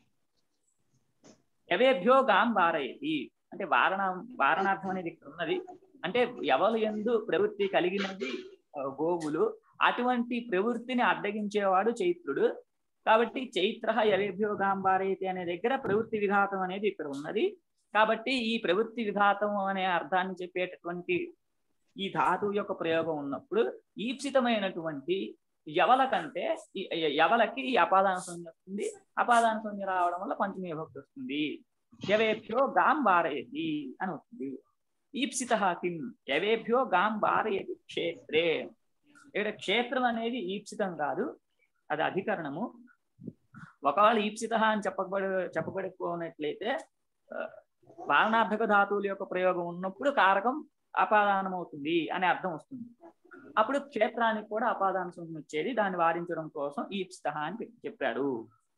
యవేభ్యో గాం వారయతి అంటే వారణ వారణార్థం అనేది ఇక్కడ ఉన్నది అంటే ఎవరు ఎందు ప్రవృత్తి కలిగినది ఆ, గోవులు అటువంటి ప్రవృత్తిని అడ్డగించేవాడు చైత్రుడు కాబట్టి చైత్ర యవేభ్యో గాం వారయతి అనే దగ్గర ప్రవృత్తి విఘాతం అనేది ఇక్కడ ఉన్నది కాబట్టి ఈ ప్రవృత్తి విఘాతం అనే అర్థాన్ని చెప్పేటటువంటి ఈ ధాతువు యొక్క ప్రయోగం ఉన్నప్పుడు ఈప్సితమైనటువంటి యవల కంటే ఈ- యవలకి ఈ అపాదాన సంజ్ఞ వస్తుంది అపాదాన సంజ్ఞ రావడం వల్ల పంచమీ విభక్తి వస్తుంది యవేభ్యో గాం వారయతి అని వస్తుంది ఈప్సిత కిం యవేభ్యో గాం వారయతి క్షేత్రే ఇక్కడ క్షేత్రం అనేది ఈప్సితం కాదు అది అధికరణము ఒకవేళ ఈప్సిత అని చెప్పబడి చెప్పబడిపోనట్లయితే ఆ, వారణార్థక ధాతువుల యొక్క ప్రయోగం ఉన్నప్పుడు కారకం అపాదానం అవుతుంది అనే అర్థం వస్తుంది అప్పుడు క్షేత్రానికి కూడా అపాదాన సంజ్ఞ వచ్చేది దాన్ని వారించడం కోసం ఈప్సిత అని పెట్టి- చెప్పాడు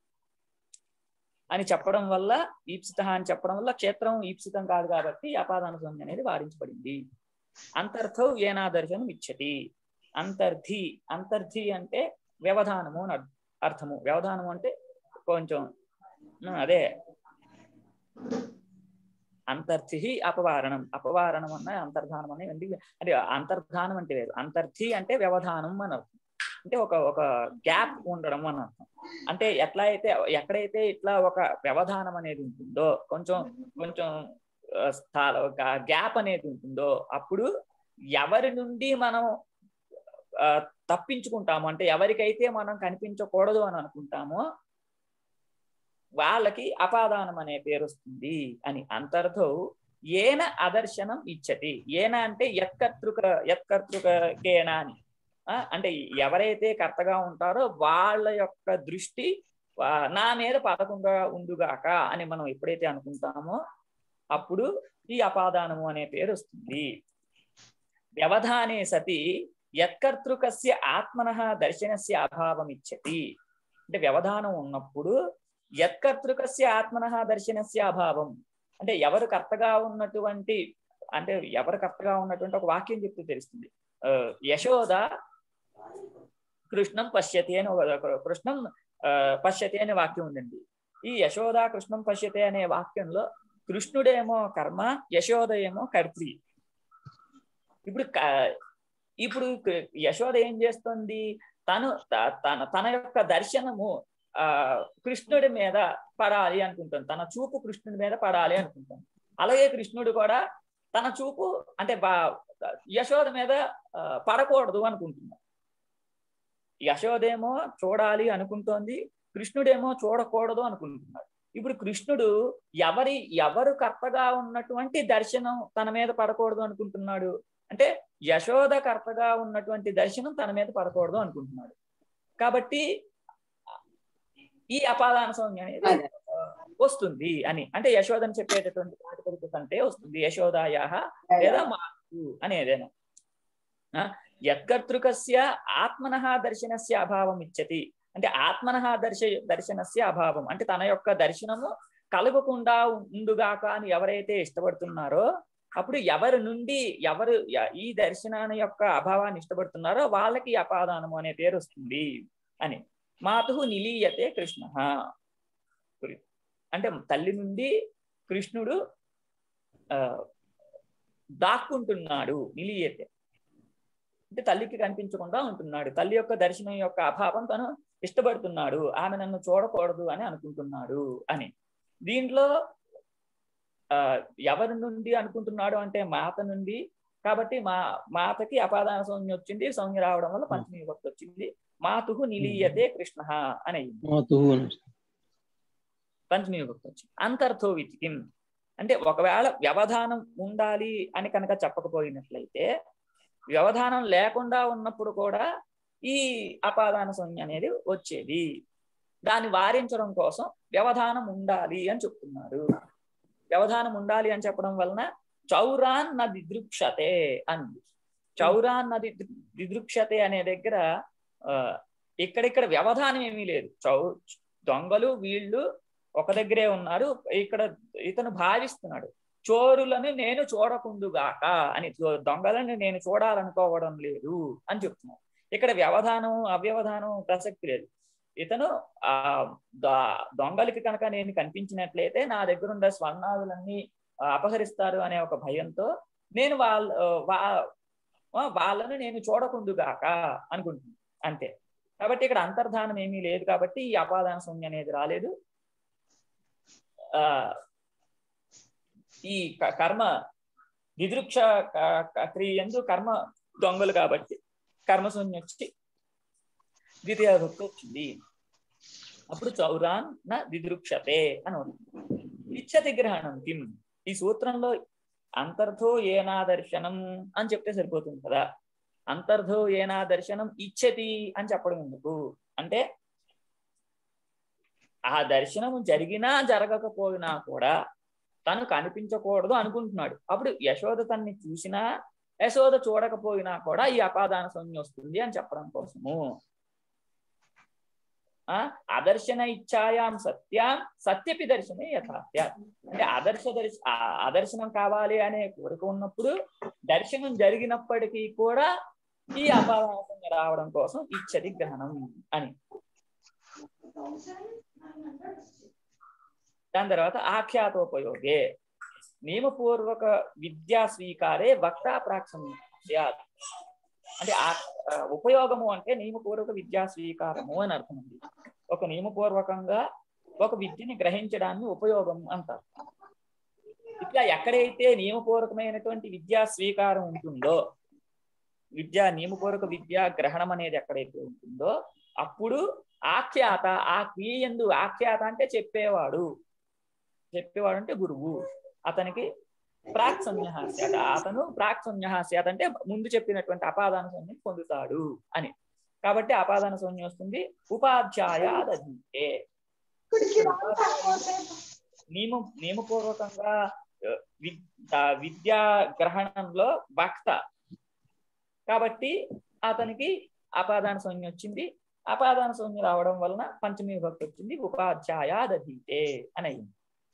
అని చెప్పడం వల్ల ఈప్సిత అని చెప్పడం వల్ల క్షేత్రం ఈప్సితం కాదు కాబట్టి అపాదాన సంజ్ఞ అనేది వారించబడింది అంతర్థౌ ఏనాదర్శనం ఇచ్చతి అంతర్ధి అంతర్ధి అంటే వ్యవధానము అని అర్థ- అర్థము వ్యవధానం అంటే కొంచెం ఉమ్, అదే అంతర్థి అపవారణం అపవారణం అన్న అంతర్ధానం అనే ఎందుకు అంటే అంతర్ధానం అంటే వేరు అంతర్థి అంటే వ్యవధానం అని అర్థం అంటే ఒక ఒక గ్యాప్ ఉండడం అని అర్థం అంటే ఎట్లా అయితే ఎక్కడైతే ఇట్లా ఒక వ్యవధానం అనేది ఉంటుందో కొంచెం కొంచెం ఆ, స్థాల ఒక గ్యాప్ అనేది ఉంటుందో అప్పుడు ఎవరి నుండి మనం ఆ, తప్పించుకుంటాము అంటే ఎవరికైతే మనం కనిపించకూడదు అని అనుకుంటామో వాళ్ళకి అపాదానం అనే పేరు వస్తుంది అని అంతర్తో ఏన అదర్శనం ఇచ్చతి ఏన అంటే యత్కర్తృక యత్కర్తృకేన అని ఆ, అంటే ఎవరైతే కర్తగా ఉంటారో వాళ్ళ యొక్క దృష్టి ఆ, నా మీద పడకుండా ఉండుగాక అని మనం ఎప్పుడైతే అనుకుంటామో అప్పుడు ఈ అపాదానము అనే పేరు వస్తుంది వ్యవధానే సతి యత్కర్తృకస్య ఆత్మన దర్శనస్య అభావం ఇచ్చతి అంటే వ్యవధానం ఉన్నప్పుడు యత్కర్తృకస్య ఆత్మన దర్శనస్య అభావం అంటే ఎవరు కర్తగా ఉన్నటువంటి అంటే ఎవరు కర్తగా ఉన్నటువంటి ఒక వాక్యం చెప్తే తెలుస్తుంది ఆ, యశోద కృష్ణం పశ్యతి అని ఒక ఒక- కృష్ణం ఆ, పశ్యతి అనే వాక్యం ఉందండి ఈ యశోద కృష్ణం పశ్యతి అనే వాక్యంలో కృష్ణుడేమో కర్మ యశోద ఏమో కర్త్రి ఇప్పుడు క- ఇప్పుడు క- యశోద ఏం చేస్తుంది తను త- తన తన యొక్క దర్శనము ఆ కృష్ణుడి మీద పడాలి అనుకుంటాను తన చూపు కృష్ణుడి మీద పడాలి అనుకుంటాను అలాగే కృష్ణుడు కూడా తన చూపు అంటే బా యశోద మీద ఆ, పడకూడదు అనుకుంటున్నాడు యశోదేమో చూడాలి అనుకుంటోంది కృష్ణుడేమో చూడకూడదు అనుకుంటున్నాడు ఇప్పుడు కృష్ణుడు ఎవరి ఎవరు కర్తగా ఉన్నటువంటి దర్శనం తన మీద పడకూడదు అనుకుంటున్నాడు అంటే యశోద కర్తగా ఉన్నటువంటి దర్శనం తన మీద పడకూడదు అనుకుంటున్నాడు కాబట్టి ఈ అపాదాన సంజ్ఞ అనేది అదే. ఆ, వస్తుంది అని అంటే యశోదని చెప్పేటటువంటి ప్రాతిపదిక కంటే వస్తుంది యశోదాయాహ లేదా మాతు అనేదేనా ఆ, యత్కర్తృకస్య ఆత్మన దర్శనస్య అభావం ఇచ్చతి అంటే ఆత్మన దర్శ దర్శనస్య అభావం అంటే తన యొక్క దర్శనము కలగకుండా ఉండుగాక అని ఎవరైతే ఇష్టపడుతున్నారో అప్పుడు ఎవరి నుండి ఎవరు య- ఈ దర్శనాన్ని యొక్క అభావాన్ని ఇష్టపడుతున్నారో వాళ్ళకి ఈ అపాదానము అనే పేరు వస్తుంది అని మాతు నిలీయతే కృష్ణ అంటే తల్లి నుండి కృష్ణుడు ఆ దాక్కుంటున్నాడు నిలీయతే అంటే తల్లికి కనిపించకుండా ఉంటున్నాడు తల్లి యొక్క దర్శనం యొక్క అభావం తను ఇష్టపడుతున్నాడు ఆమె నన్ను చూడకూడదు అని అనుకుంటున్నాడు అని దీంట్లో ఆ ఎవరి నుండి అనుకుంటున్నాడు అంటే మాత నుండి కాబట్టి మా మాతకి అపాదాన సౌమ్య వచ్చింది సౌమ్య రావడం వల్ల పంచమీ విభక్తి వచ్చింది మాతుహు నిలీయతే కృష్ణ అని అయింది మాతుహు అని వస్తుంది. పంచమీ విభక్తి వచ్చింది అంతర్థో వితికిం అంటే ఒకవేళ వ్యవధానం ఉండాలి అని కనుక చెప్పకపోయినట్లయితే వ్యవధానం లేకుండా ఉన్నప్పుడు కూడా ఈ అపాదాన సంజ్ఞ అనేది వచ్చేది దాన్ని వారించడం కోసం వ్యవధానం ఉండాలి అని చెప్తున్నారు వ్యవధానం ఉండాలి అని చెప్పడం వలన చౌరాన్ న దిదృక్షతే అంది చౌరాన్ నది దిదృక్షతే అనే దగ్గర ఆ, ఇక్కడిక్కడ వ్యవధానం ఏమీ లేదు చౌ దొంగలు వీళ్ళు ఒక దగ్గరే ఉన్నారు ఇక్కడ ఇతను భావిస్తున్నాడు చోరులను నేను చూడకుందుగాక అని చో- దొంగలను నేను చూడాలనుకోవడం లేదు అని చెప్తున్నాడు ఇక్కడ వ్యవధానం అవ్యవధానం ప్రసక్తి లేదు ఇతను ఆ ద- దొంగలకి కనుక నేను కనిపించినట్లయితే నా దగ్గర ఉండే స్వర్ణాదులన్నీ ఆ, అపహరిస్తారు అనే ఒక భయంతో నేను వాళ్ళ వా ఆ, వాళ్ళను నేను చూడకుందుగాక అనుకుంటున్నాను అంతే కాబట్టి ఇక్కడ అంతర్ధానం ఏమీ లేదు కాబట్టి ఈ అపాదాన శూన్య అనేది రాలేదు ఆ ఈ క- కర్మ దిదృక్ష క- క- క్రియ ఎందు కర్మ దొంగలు కాబట్టి కర్మశూన్య వచ్చి ద్వితీయ భక్తి వచ్చింది అప్పుడు చౌరాన్ న దిదృక్షతే అని ఉంది ఇచ్చతి గ్రహణం కిం ఈ సూత్రంలో అంతర్ధో ఏనా దర్శనం అని చెప్తే సరిపోతుంది కదా అంతర్ధో ఏనా దర్శనం ఇచ్చతి అని చెప్పడం ఎందుకు అంటే ఆ దర్శనము జరిగినా జరగకపోయినా కూడా తను కనిపించకూడదు అనుకుంటున్నాడు అప్పుడు యశోద తన్ని చూసినా యశోద చూడకపోయినా కూడా ఈ అపాదాన సంజ్ఞ వస్తుంది అని చెప్పడం కోసము ఆ అదర్శన ఇచ్చాయాం సత్యాం సత్యపి దర్శనే యథార్థ అంటే అదర్శ దర్శ ఆ అదర్శనం కావాలి అనే కోరిక ఉన్నప్పుడు దర్శనం జరిగినప్పటికీ కూడా ఈ అపాదాన సంజ్ఞ రావడం కోసం ఇచ్చది గ్రహణం అని దాని తర్వాత ఆఖ్యాతోపయోగే నియమపూర్వక విద్యా స్వీకారే వక్తా ప్రాక్సం స్యాత్ అంటే ఆ ఆ, ఉపయోగము అంటే నియమపూర్వక విద్యా స్వీకారము అని అర్థం ఉంది ఒక నియమపూర్వకంగా ఒక విద్యని గ్రహించడాన్ని ఉపయోగం అంటారు ఇట్లా ఎక్కడైతే నియమపూర్వకమైనటువంటి విద్యా స్వీకారం ఉంటుందో విద్యా నియమపూర్వక విద్యా గ్రహణం అనేది ఎక్కడైతే ఉంటుందో అప్పుడు ఆఖ్యాత ఆ క్రియందు ఆఖ్యాత అంటే చెప్పేవాడు చెప్పేవాడు అంటే గురువు అతనికి ప్రాక్ సంన్యాస్యాత అతను ప్రాక్ సంన్యాస్యాత అంటే ముందు చెప్పినటువంటి అపాదాన సంజ్ఞ పొందుతాడు అని కాబట్టి అపాదాన సంజ్ఞ వస్తుంది ఉపాధ్యాయాదీతే నియమ నియమపూర్వకంగా ఆ, వి- ఆ, విద్యా గ్రహణంలో వక్త కాబట్టి అతనికి అపాదాన సంజ్ఞ వచ్చింది అపాదాన సంజ్ఞ రావడం వలన పంచమీ విభక్తి వచ్చింది ఉపాధ్యాయాదీతే అని అయింది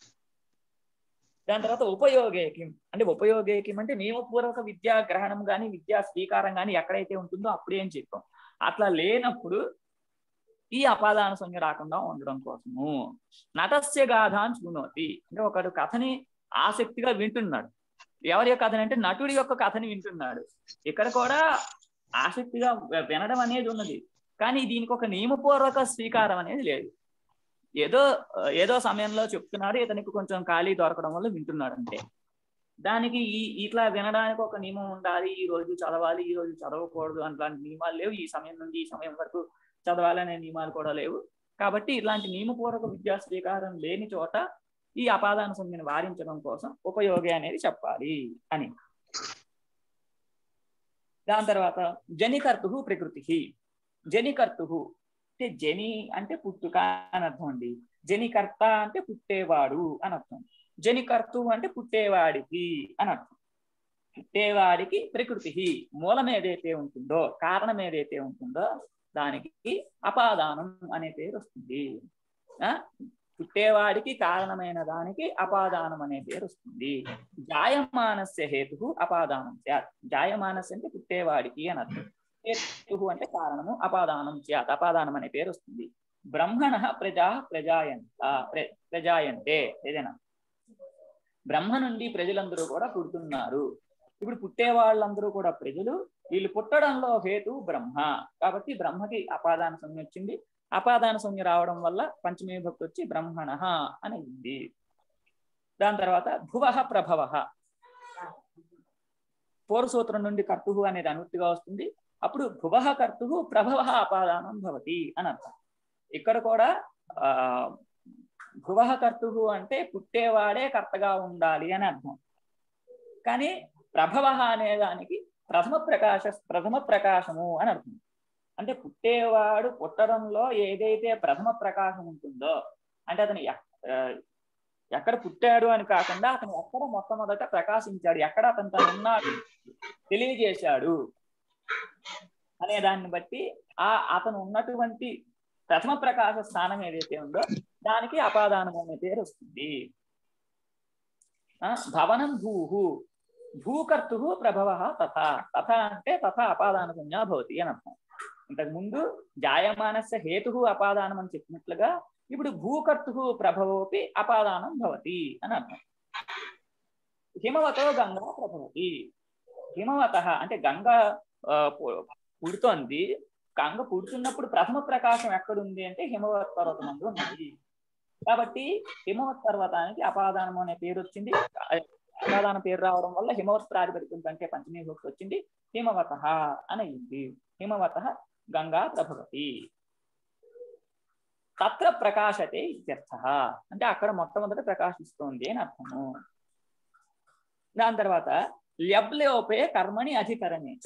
దాని తర్వాత ఉపయోగేకిం అంటే ఉపయోగేకిం అంటే నియమపూర్వక విద్యా గ్రహణం కానీ విద్యా స్వీకారం కానీ ఎక్కడైతే ఉంటుందో అప్పుడే అని చెప్పాం అట్లా లేనప్పుడు ఈ అపాదాన సంజ్ఞ రాకుండా ఉండడం కోసము నటస్య గాథ అని చూనోతి అంటే ఒకడు కథని ఆసక్తిగా వింటున్నాడు ఎవరి యొక్క కథని అంటే నటుడి యొక్క కథని వింటున్నాడు ఇక్కడ కూడా ఆసక్తిగా వి- వినడం అనేది ఉన్నది కానీ దీనికి ఒక నియమపూర్వక స్వీకారం అనేది లేదు ఏదో ఏదో సమయంలో చెప్తున్నాడు ఇతనికి కొంచెం ఖాళీ దొరకడం వల్ల వింటున్నాడు అంతే దానికి ఈ ఇట్లా వినడానికి ఒక నియమం ఉండాలి ఈ రోజు చదవాలి ఈ రోజు చదవకూడదు అట్లాంటి నియమాలు లేవు ఈ సమయం నుండి ఈ సమయం వరకు చదవాలనే నియమాలు కూడా లేవు కాబట్టి ఇలాంటి నియమపూర్వక విద్యా స్వీకారం లేని చోట ఈ అపాదాన సంఖ్యను వారించడం కోసం ఉపయోగి అనేది చెప్పాలి అని దాని తర్వాత జనికర్తు ప్రకృతి జనికర్తు అంటే జని అంటే పుట్టుక అని అర్థం అండి జనికర్త అంటే పుట్టేవాడు అని అర్థం జనికర్తు అంటే పుట్టేవాడికి అని అర్థం పుట్టేవాడికి ప్రకృతి మూలం ఏదైతే ఉంటుందో కారణం ఏదైతే ఉంటుందో దానికి అపాదానం అనే పేరు వస్తుంది ఆ పుట్టేవాడికి కారణమైన దానికి అపాదానం అనే పేరు వస్తుంది జాయమానస్య హేతు అపాదానం స్యాత్ జాయమానస్య అంటే పుట్టేవాడికి అని అర్థం హేతు అంటే కారణము అపాదానం స్యాత్ అపాదానం అనే పేరు వస్తుంది బ్రహ్మణ ప్రజా ప్రజాయంత ప్ర- ప్రజాయంతే ఏదైనా బ్రహ్మ నుండి ప్రజలందరూ కూడా పుడుతున్నారు ఇప్పుడు పుట్టే వాళ్ళందరూ కూడా ప్రజలు వీళ్ళు పుట్టడంలో హేతు బ్రహ్మ కాబట్టి బ్రహ్మకి అపాదాన సంజ్ఞ వచ్చింది అపాదాన సంజ్ఞ రావడం వల్ల పంచమీ భక్తి వచ్చి బ్రహ్మణ అని అయింది దాని తర్వాత భువ ప్రభవ పూర్వసూత్రం నుండి కర్తు అనేది అనువృత్తిగా వస్తుంది అప్పుడు భువ కర్తు ప్రభవ అపాదానం భవతి అని అర్థం ఇక్కడ కూడా ఆ భువ కర్తు అంటే పుట్టేవాడే కర్తగా ఉండాలి అని అర్థం కానీ ప్రభవ అనే దానికి ప్రథమ ప్రకాశ ప్రథమ ప్రకాశము అని అర్థం అంటే పుట్టేవాడు పుట్టడంలో ఏదైతే ప్రథమ ప్రకాశం ఉంటుందో అంటే అతను ఎక్- ఆ, ఎక్కడ పుట్టాడు అని కాకుండా అతను ఎక్కడ మొట్టమొదట ప్రకాశించాడు ఎక్కడ అతను తను ఉన్నాడు తెలియజేశాడు అనే దాన్ని బట్టి ఆ అతను ఉన్నటువంటి ప్రథమ ప్రకాశ స్థానం ఏదైతే ఉందో దానికి అపాదానం అనే పేరు వస్తుంది ఆ, భవనం భూహు భూకర్తు ప్రభవ తథా తథా అంటే తథా అపాదాన సంజ్ఞా భవతి అని అర్థం ఇంతకు ముందు జాయమానస్య హేతు అపాదానం అని చెప్పినట్లుగా ఇప్పుడు భూకర్తు ప్రభవోపి అపాదానం భవతి అని అర్థం హిమవతో గంగా ప్రభవతి హిమవత అంటే గంగ ఆ, పు- పుడుతోంది గంగ పుడుతున్నప్పుడు ప్రథమ ప్రకాశం ఎక్కడుంది అంటే హిమవత్ పర్వతం అందు ఉన్నది కాబట్టి హిమవత్ పర్వతానికి అపాదానం అనే పేరు వచ్చింది అపాదాన పేరు రావడం వల్ల హిమవత్ ప్రాతిపదికం కంటే పంచమీ భక్తి వచ్చింది హిమవత అని అయింది హిమవత గంగా ప్రభవతి తత్ర ప్రకాశతే ఇత్యర్థ అంటే అక్కడ మొట్టమొదట ప్రకాశిస్తోంది అని అర్థము దాని తర్వాత ల్యబ్లోపే కర్మని అధికరణేచ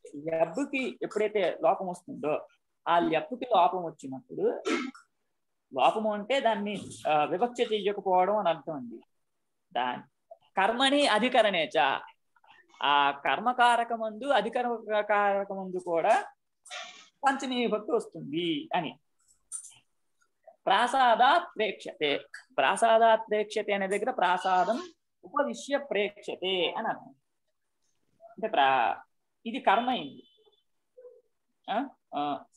ల్యబ్కి ఎప్పుడైతే లోపం వస్తుందో ఆ ల్యబ్కి లోపం వచ్చినప్పుడు లోపము అంటే దాన్ని ఆ, వివక్ష చెయ్యకపోవడం అని అర్థం అండి దాని కర్మని అధికరణేచ ఆ కర్మకారకమందు అధికరణకారకమందు కూడా పంచమీ విభక్తి వస్తుంది అని ప్రాసాదాత్ ప్రేక్షతే ప్రాసాదాత్ ప్రేక్షతే అనే దగ్గర ప్రాసాదం ఉపవిశ్య ప్రేక్షతే అని అర్థం అంటే ప్రా ఇది కర్మ అయింది ఆ? ఆ.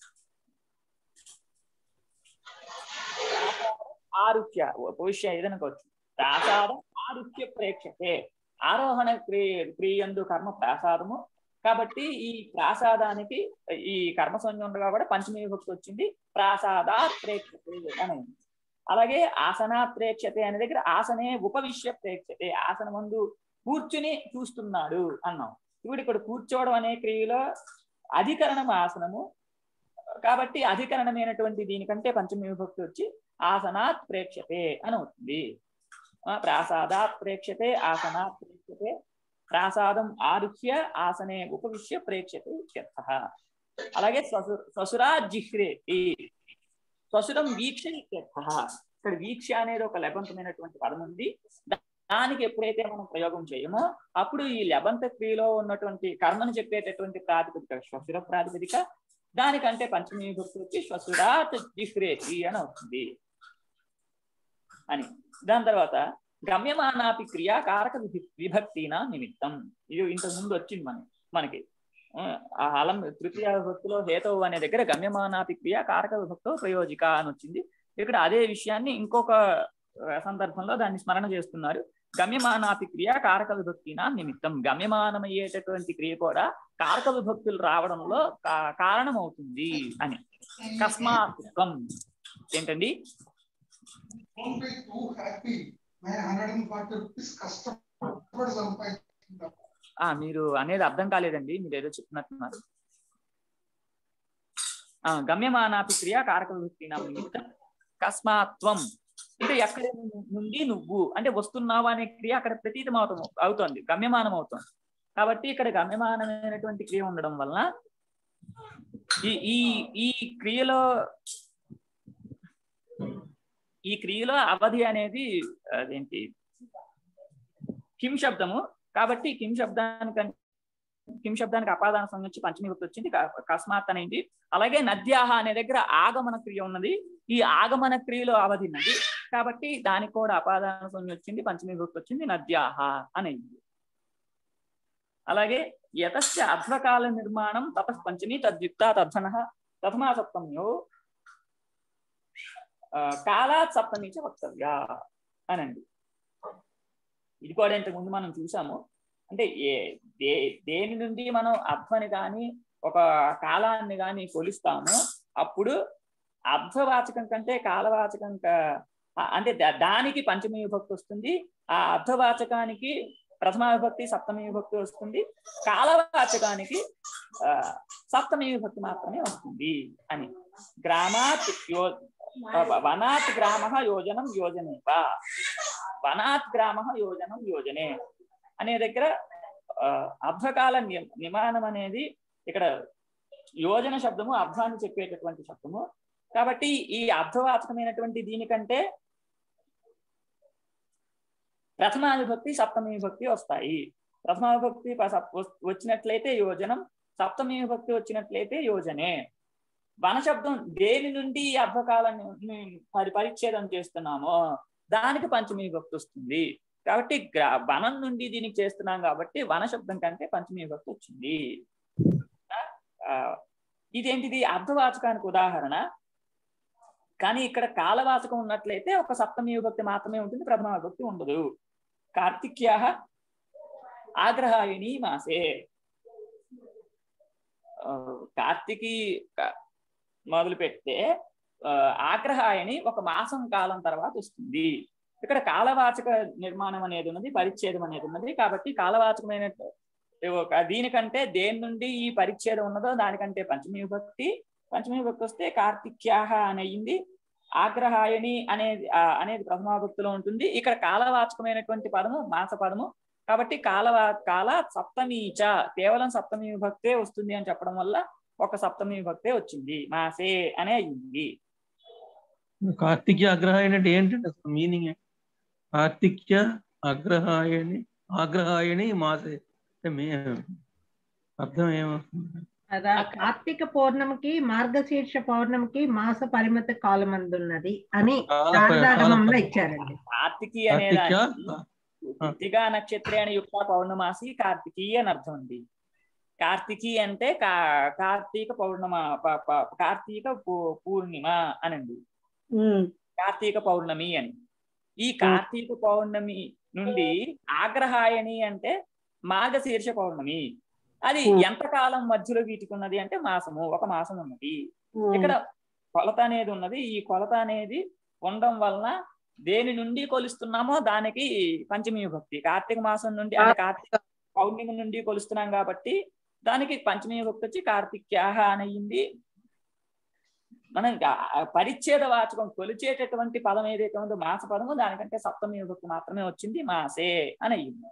ఆరుహ్య ఉపవిశ్య ఏదనుకోవచ్చు ప్రాసాదం ఆరుహ్య ప్రేక్షతే ఆరోహణ క్రియ క్రియందు కర్మ ప్రాసాదము కాబట్టి ఈ ప్రాసాదానికి ఈ కర్మ సంజ్ఞ ఉండగా కూడా పంచమీ విభక్తి వచ్చింది ప్రాసాదా ప్రేక్షతే అని అలాగే ఆసనా ప్రేక్షతే అనే దగ్గర ఆసనే ఉపవిశ్య ప్రేక్షతే ఆసన ముందు కూర్చుని చూస్తున్నాడు అన్నాం ఇప్పుడు ఇక్కడ కూర్చోవడం అనే క్రియలో అధికరణం ఆసనము కాబట్టి అధికరణమైనటువంటి దీనికంటే పంచమీ విభక్తి వచ్చి ఆసనాత్ ప్రేక్షతే అని అవుతుంది ఆ, ప్రాసాదాత్ ప్రేక్షతే ఆసనాత్ ప్రేక్షతే ప్రాసాదం ఆరుహ్య ఆసనే ఉపవిశ్య ప్రేక్షతే ఇత్యర్థః అలాగే శ్వశు శ్వశురా జిహ్రేతి శ్వశురం వీక్ష ఇత్యర్థః ఇక్కడ వీక్ష అనేది ఒక లబంతమైనటువంటి పదం ఉంది దా- దానికి ఎప్పుడైతే మనం ప్రయోగం చేయమో అప్పుడు ఈ లబంత క్రియలో ఉన్నటువంటి కర్మను చెప్పేటటువంటి ప్రాతిపదిక శ్వశుర ప్రాతిపదిక దానికంటే పంచమీ విభక్తి వచ్చి శ్వశురాత్ జిహ్రేతి అని అవుతుంది అని దాని తర్వాత గమ్యమానాపి క్రియా కారక విభి- విభక్తినా నిమిత్తం ఇది ఇంతకు ముందు వచ్చింది మన మనకి ఆ, ఆ హలం తృతీయ విభక్తిలో హేతవు అనే దగ్గర గమ్యమానాపి క్రియా కారక విభక్తో ప్రయోజిక అని వచ్చింది ఇక్కడ అదే విషయాన్ని ఇంకొక ఆ, సందర్భంలో దాన్ని స్మరణ చేస్తున్నారు గమ్యమానాపి క్రియ కారక విభక్తినా నిమిత్తం గమ్యమానమయ్యేటటువంటి క్రియ కూడా కారక విభక్తులు రావడంలో కా- కారణమవుతుంది అని కస్మాత్వం ఏంటండి Don't be too happy. My hundred and forty rupees కష్టపడి సంపాదించుకుంటాం ఆ మీరు అనేది అర్థం కాలేదండి మీరు ఏదో చెప్తున్నట్టున్నారు ఆ గమ్యమానాపి క్రియ కారక విభక్తి నా నిమిత్తం కస్మాత్వం అంటే ఎక్కడి నుండి నువ్వు అంటే వస్తున్నావా అనే క్రియ అక్కడ ప్రతీతం అవుతాం అవుతుంది గమ్యమానం అవుతుంది కాబట్టి ఇక్కడ గమ్యమానమైనటువంటి క్రియ ఉండడం వలన ఈ ఈ ఈ క్రియలో ఈ క్రియలో అవధి అనేది అదేంటి కిం శబ్దము కాబట్టి కిం శబ్దానికి కిం శబ్దానికి అపాదాన సంజ్ఞ వచ్చి పంచమి విభక్తి వచ్చింది క- కస్మాత్ అనేది అలాగే నద్యాహ అనే దగ్గర ఆగమన క్రియ ఉన్నది ఈ ఆగమన క్రియలో అవధి ఉన్నది కాబట్టి దానికి కూడా అపాదాన సంజ్ఞ వచ్చింది పంచమి విభక్తి వచ్చింది నద్యాహ అనేది అలాగే యతస్య అధ్వకాల నిర్మాణం తపస్ పంచమి తద్యుక్త తద్ధన ప్రథమా సప్తమ్యో ఆ, కాలాత్ సప్తమి చ వక్తవ్య అనండి ఇది కూడా ఇంతకు ముందు మనం చూసాము అంటే ఏ దే దేని నుండి మనం అర్థని కానీ ఒక కాలాన్ని కానీ కొలుస్తామో అప్పుడు అర్థవాచకం కంటే కాలవాచకం క- ఆ- అంటే దా- దానికి పంచమి విభక్తి వస్తుంది ఆ అర్థవాచకానికి ప్రథమ విభక్తి సప్తమి విభక్తి వస్తుంది కాలవాచకానికి ఆ, సప్తమి విభక్తి మాత్రమే వస్తుంది అని గ్రామాత్ యో ఆ, వనాత్ గ్రామ యోజనం యోజనే వా వనాత్ గ్రామ యోజనం యోజనే అనే దగ్గర ఆ, అర్ధకాల ని- నిమానం అనేది ఇక్కడ యోజన శబ్దము అర్థాన్ని చెప్పేటటువంటి శబ్దము కాబట్టి ఈ అర్థవాచకమైనటువంటి దీనికంటే ప్రథమా విభక్తి సప్తమి విభక్తి వస్తాయి ప్రథమా విభక్తి ప- సప్- వస్- వచ్చినట్లయితే యోజనం సప్తమి విభక్తి వచ్చినట్లయితే యోజనే వన శబ్దం దేని నుండి ఈ అర్థకాలాన్ని ని- పరి పరిచ్ఛేదం చేస్తున్నామో దానికి పంచమి విభక్తి వస్తుంది కాబట్టి గ్రా వనం నుండి దీనికి చేస్తున్నాం కాబట్టి వన శబ్దం కంటే పంచమి విభక్తి వచ్చింది ఆ, ఇదేంటిది అర్ధవాచకానికి ఉదాహరణ కానీ ఇక్కడ కాలవాచకం ఉన్నట్లయితే ఒక సప్తమి విభక్తి మాత్రమే ఉంటుంది ప్రథమ విభక్తి ఉండదు కార్తిక్యా ఆగ్రహాయణి మాసే ఆ, కార్తికి క- మొదలు పెడితే ఆ, ఆగ్రహాయణి ఒక మాసం కాలం తర్వాత వస్తుంది ఇక్కడ కాలవాచక నిర్మాణం అనేది ఉన్నది పరిచ్ఛేదం అనేది ఉన్నది కాబట్టి కాలవాచకమైన ఒక దీనికంటే దేని నుండి ఈ పరిచ్ఛేదం ఉన్నదో దానికంటే పంచమి విభక్తి పంచమి విభక్తి వస్తే కార్తిక్యాహ అని అయింది ఆగ్రహాయణి అనేది ఆ, అనేది ప్రథమా విభక్తిలో ఉంటుంది ఇక్కడ కాలవాచకమైనటువంటి పదము మాస పదము కాబట్టి కాలవా కాల సప్తమీచ కేవలం సప్తమి విభక్తే వస్తుంది అని చెప్పడం వల్ల ఒక సప్తమి విభక్తే వచ్చింది మాసే అనే అయింది కార్తిక్య అగ్రహాయణి అంటే ఏంటంటే అసలు మీనింగ్ కార్తిక్య అగ్రహాయణి ఆగ్రహాయణి మాసే అంటే మే అర్థం ఏమవుతుంది కదా కార్తీక పౌర్ణమికి మార్గశీర్ష పౌర్ణమికి మాస పరిమిత కాలం ఉన్నది అని కాల ప- శారదాగమంలో కాల- ఇచ్చారండి కార్తికి అనే కార్తిక్య కృతిగా నక్షత్రేణ యుక్త పౌర్ణమాసి కార్తికీ అని అర్థం అండి కార్తికి అంటే కా కార్తీక పౌర్ణమ ప- ప- కార్తీక పూ- పూర్ణిమ అనండి కార్తీక పౌర్ణమి అని ఈ కార్తీక పౌర్ణమి నుండి ఆగ్రహాయణి అంటే మాఘశీర్ష పౌర్ణమి అది ఎంత కాలం మధ్యలో వీటికున్నది అంటే మాసము ఒక మాసం ఉన్నది ఇక్కడ కొలత అనేది ఉన్నది ఈ కొలత అనేది ఉండడం వలన దేని నుండి కొలుస్తున్నామో దానికి పంచమి విభక్తి కార్తీక మాసం నుండి అంటే కార్తీక పౌర్ణమి నుండి కొలుస్తున్నాం కాబట్టి దానికి పంచమి విభక్తి వచ్చి కార్తిక్యాహ అని అయ్యింది మనం ఆ పరిచ్ఛేద వాచకం కొలిచేటటువంటి పదం ఏదైతే ఉందో మాస పదము దానికంటే సప్తమి విభక్తి మాత్రమే వచ్చింది మాసే అని అయ్యింది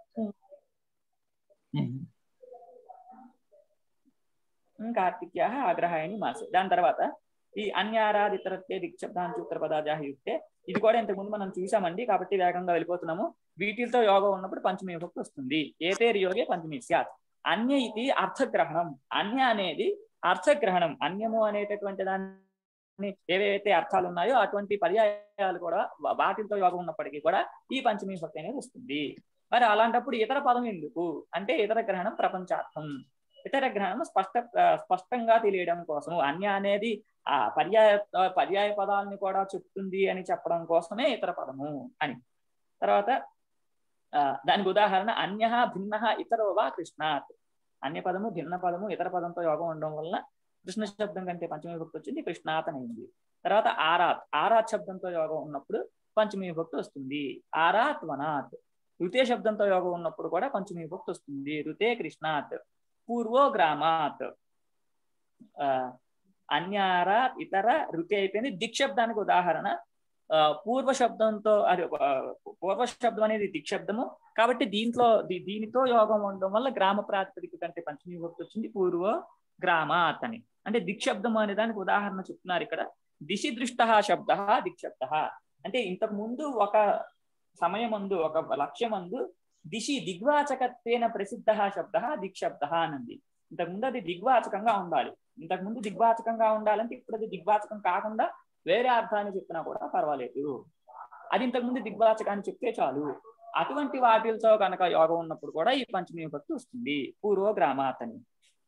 కార్తిక్యాహ ఆగ్రహాయని మాసే దాని తర్వాత ఈ అన్యారాధితరత్తే దిక్శబ్దాంతి ఉత్తర పదాజాహ యుక్తే ఇది కూడా ఇంతకుముందు మనం చూసామండి కాబట్టి వేగంగా వెళ్ళిపోతున్నాము వీటితో యోగం ఉన్నప్పుడు పంచమి విభక్తి వస్తుంది ఏతేరి యోగే పంచమి స్యాత్ అన్య ఇది అర్థగ్రహణం అన్య అనేది అర్థగ్రహణం అన్యము అనేటటువంటి దాన్ని ఏవైతే అర్థాలు ఉన్నాయో అటువంటి పర్యాయాలు కూడా వా- వాటితో యోగం ఉన్నప్పటికీ కూడా ఈ పంచమి విభక్తి అనేది వస్తుంది మరి అలాంటప్పుడు ఇతర పదం ఎందుకు అంటే ఇతర గ్రహణం ప్రపంచార్థం ఇతర గ్రహణం స్పష్ట ఆ, స్పష్టంగా తెలియడం కోసం అన్య అనేది ఆ పర్యాయ ఆ, పర్యాయ పదాలని కూడా చెప్తుంది అని చెప్పడం కోసమే ఇతర పదము అని తర్వాత ఆ, దానికి ఉదాహరణ అన్య భిన్న ఇతరో వా కృష్ణాత్ అన్య పదము భిన్న పదము ఇతర పదంతో యోగం ఉండడం వల్ల కృష్ణ శబ్దం కంటే పంచమి విభక్తి వచ్చింది కృష్ణాత్ అని అయింది తర్వాత ఆరాత్ ఆరాత్ శబ్దంతో యోగం ఉన్నప్పుడు పంచమి విభక్తి వస్తుంది ఆరాత్ వనాత్ రుతే శబ్దంతో యోగం ఉన్నప్పుడు కూడా పంచమి విభక్తి వస్తుంది రుతే కృష్ణాత్ పూర్వో గ్రామాత్ ఆ, అన్యార ఇతర రుతే అయిపోయింది దిక్ శబ్దానికి ఉదాహరణ ఆ, పూర్వ శబ్దంతో అది ఆ, పూర్వ శబ్దం అనేది దిక్ శబ్దము కాబట్టి దీంట్లో దీ- దీనితో యోగం ఉండడం వల్ల గ్రామ ప్రాతిపదిక కంటే పంచమి విభక్తి వచ్చింది పూర్వ గ్రామాత్ అని అంటే దిక్ శబ్దం అనే దానికి ఉదాహరణ చెప్తున్నారు ఇక్కడ దిశి దృష్ట శబ్ద దిక్ శబ్ద అంటే ఇంతకు ముందు ఒక సమయమందు ఒక లక్ష్యమందు దిశి దిగ్వాచకత్వేన ప్రసిద్ధ శబ్ద దిక్ శబ్ద అనంది ఇంతకుముందు అది దిగ్వాచకంగా ఉండాలి ఇంతకుముందు దిగ్వాచకంగా ఉండాలంటే ఇప్పుడు అది దిగ్వాచకం కాకుండా వేరే అర్థాన్ని చెప్పినా కూడా పర్వాలేదు అది ఇంతకుముందు దిగ్వాచకాన్ని చెప్తే చాలు అటువంటి వాటిలతో కనుక యోగం ఉన్నప్పుడు కూడా ఈ పంచమి విభక్తి వస్తుంది పూర్వ గ్రామాత్ అని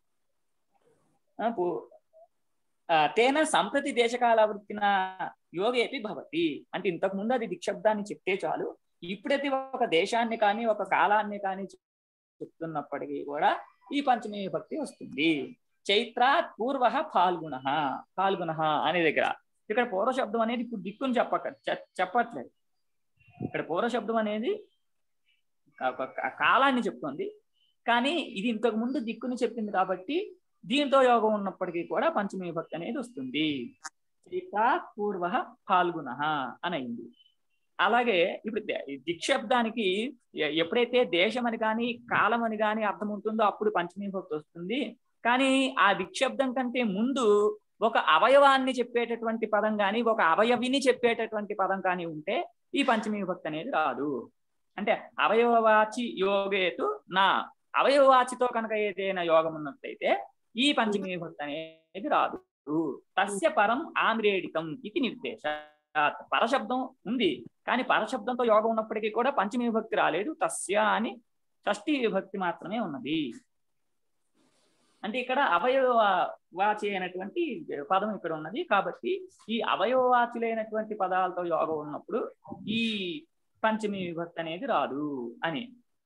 ఆ, పూ- ఆ, తేన సంప్రతి దేశకాల వృత్తిన యోగేపి భవతి అంటే ఇంతకు ముందు అది దిక్శబ్దాన్ని చెప్తే చాలు ఇప్పుడైతే ఒక దేశాన్ని కానీ ఒక కాలాన్ని కానీ చెప్తున్నప్పటికీ కూడా ఈ పంచమి విభక్తి వస్తుంది చైత్రాత్ పూర్వ ఫాల్గుణ ఫాల్గుణ అనే దగ్గర ఇక్కడ పూర్వ శబ్దం అనేది ఇప్పుడు దిక్కుని చెప్పక చె- చెప్పట్లేదు ఇక్కడ పూర్వ శబ్దం అనేది ఒక క- కాలాన్ని చెప్తుంది కానీ ఇది ఇంతకు ముందు దిక్కుని చెప్పింది కాబట్టి దీంతో యోగం ఉన్నప్పటికీ కూడా పంచమి విభక్తి అనేది వస్తుంది చైత్రాత్ పూర్వ ఫాల్గుణ అని అయింది అలాగే ఇప్పుడు దే- ఈ దిక్శబ్దానికి ఎ- ఎప్పుడైతే దేశం అని కానీ కాలం అని కానీ అర్థం ఉంటుందో అప్పుడు పంచమి విభక్తి వస్తుంది కానీ ఆ దిక్శబ్దం కంటే ముందు ఒక అవయవాన్ని చెప్పేటటువంటి పదం కానీ ఒక అవయవిని చెప్పేటటువంటి పదం కానీ ఉంటే ఈ పంచమి విభక్తి అనేది రాదు అంటే అవయవవాచి యోగేతు నా అవయవవాచితో కనుక ఏదైనా యోగం ఉన్నట్లయితే ఈ పంచమి విభక్తి అనేది రాదు తస్య పరం ఆమ్రేడితం ఇది నిర్దేశ పరశబ్దం ఉంది కానీ పరశబ్దంతో యోగం ఉన్నప్పటికీ కూడా పంచమి విభక్తి రాలేదు తస్య అని షష్ఠి విభక్తి మాత్రమే ఉన్నది అంటే ఇక్కడ అవయవ వాచి అయినటువంటి పదం ఇక్కడ ఉన్నది కాబట్టి ఈ అవయవ వాచులైనటువంటి పదాలతో యోగం ఉన్నప్పుడు ఈ పంచమి విభక్తి అనేది రాదు అని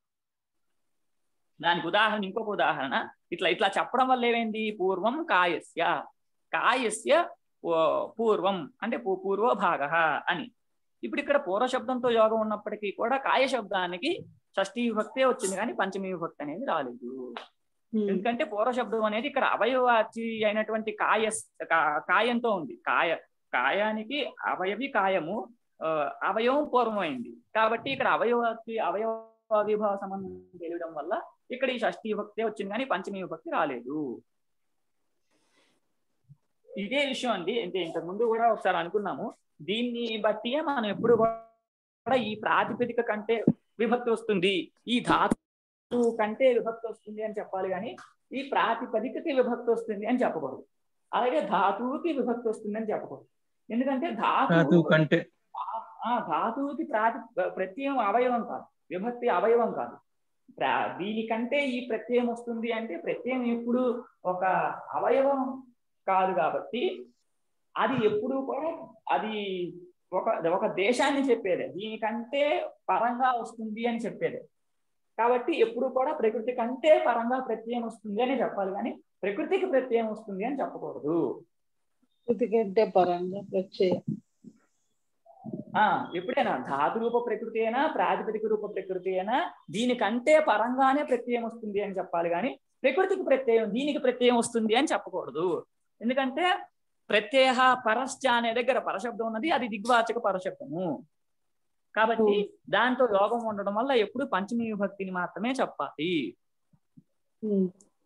దానికి ఉదాహరణ ఇంకొక ఉదాహరణ ఇట్లా ఇట్లా చెప్పడం వల్ల ఏమైంది పూర్వం కాయస్య కాయస్య ఓ పూర్వం అంటే పూ- పూర్వో భాగ అని ఇప్పుడు ఇక్కడ పూర్వ శబ్దంతో యోగం ఉన్నప్పటికీ కూడా కాయ శబ్దానికి షష్ఠీ విభక్తే వచ్చింది కానీ పంచమి విభక్తి అనేది రాలేదు ఎందుకంటే పూర్వ శబ్దం అనేది ఇక్కడ అవయవాచి అయినటువంటి కాయ కా- కాయంతో ఉంది కాయ కాయానికి అవయవి కాయము ఆ, అవయవం పూర్వమైంది కాబట్టి ఇక్కడ అవయవాచి అవయవ విభావ సంబంధం తెలియడం వల్ల ఇక్కడ ఈ షష్ఠీ విభక్తే వచ్చింది కానీ పంచమి విభక్తి రాలేదు ఇదే విషయం అండి అంటే ఇంతకు ముందు కూడా ఒకసారి అనుకున్నాము దీన్ని బట్టి మనం ఎప్పుడు కూడా ఈ ప్రాతిపదిక కంటే విభక్తి వస్తుంది ఈ ధాతు కంటే విభక్తి వస్తుంది అని చెప్పాలి కానీ ఈ ప్రాతిపదికకి విభక్తి వస్తుంది అని చెప్పకూడదు అలాగే ధాతువుకి విభక్తి వస్తుంది అని చెప్పకూడదు ఎందుకంటే ధాతువు ధాతువు కంటే ఆ ధాతువుకి ప్రాతి ప్రత్యయం అవయవం కాదు విభక్తి అవయవం కాదు ప్రా- దీనికంటే ఈ ప్రత్యయం వస్తుంది అంటే ప్రత్యయం ఎప్పుడు ఒక అవయవం కాదు కాబట్టి అది ఎప్పుడు కూడా అది ఒక ఒక దేశాన్ని చెప్పేదే దీనికంటే పరంగా వస్తుంది అని చెప్పేదే కాబట్టి ఎప్పుడు కూడా ప్రకృతి కంటే పరంగా ప్రత్యయం వస్తుంది అని చెప్పాలి కానీ ప్రకృతికి ప్రత్యయం వస్తుంది అని చెప్పకూడదు కంటే పరంగా ప్రత్యయం ఆ ఎప్పుడైనా ధాతు రూప ప్రకృతి అయినా ప్రాతిపదిక రూప ప్రకృతి అయినా దీనికంటే పరంగానే ప్రత్యయం వస్తుంది అని చెప్పాలి కానీ ప్రకృతికి ప్రత్యయం దీనికి ప్రత్యయం వస్తుంది అని చెప్పకూడదు ఎందుకంటే ప్రత్యయ పరశ్చ అనే దగ్గర పరశబ్దం ఉన్నది అది దిగ్వాచక పరశబ్దము కాబట్టి దాంతో యోగం ఉండడం వల్ల ఎప్పుడు పంచమి విభక్తిని మాత్రమే చెప్పాలి ఉమ్.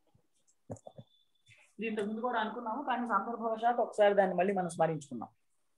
ఇది ఇంతకు ముందు కూడా అనుకున్నాము కానీ సందర్భవశాత్తు ఒకసారి దాన్ని మళ్ళీ మనం స్మరించుకున్నాం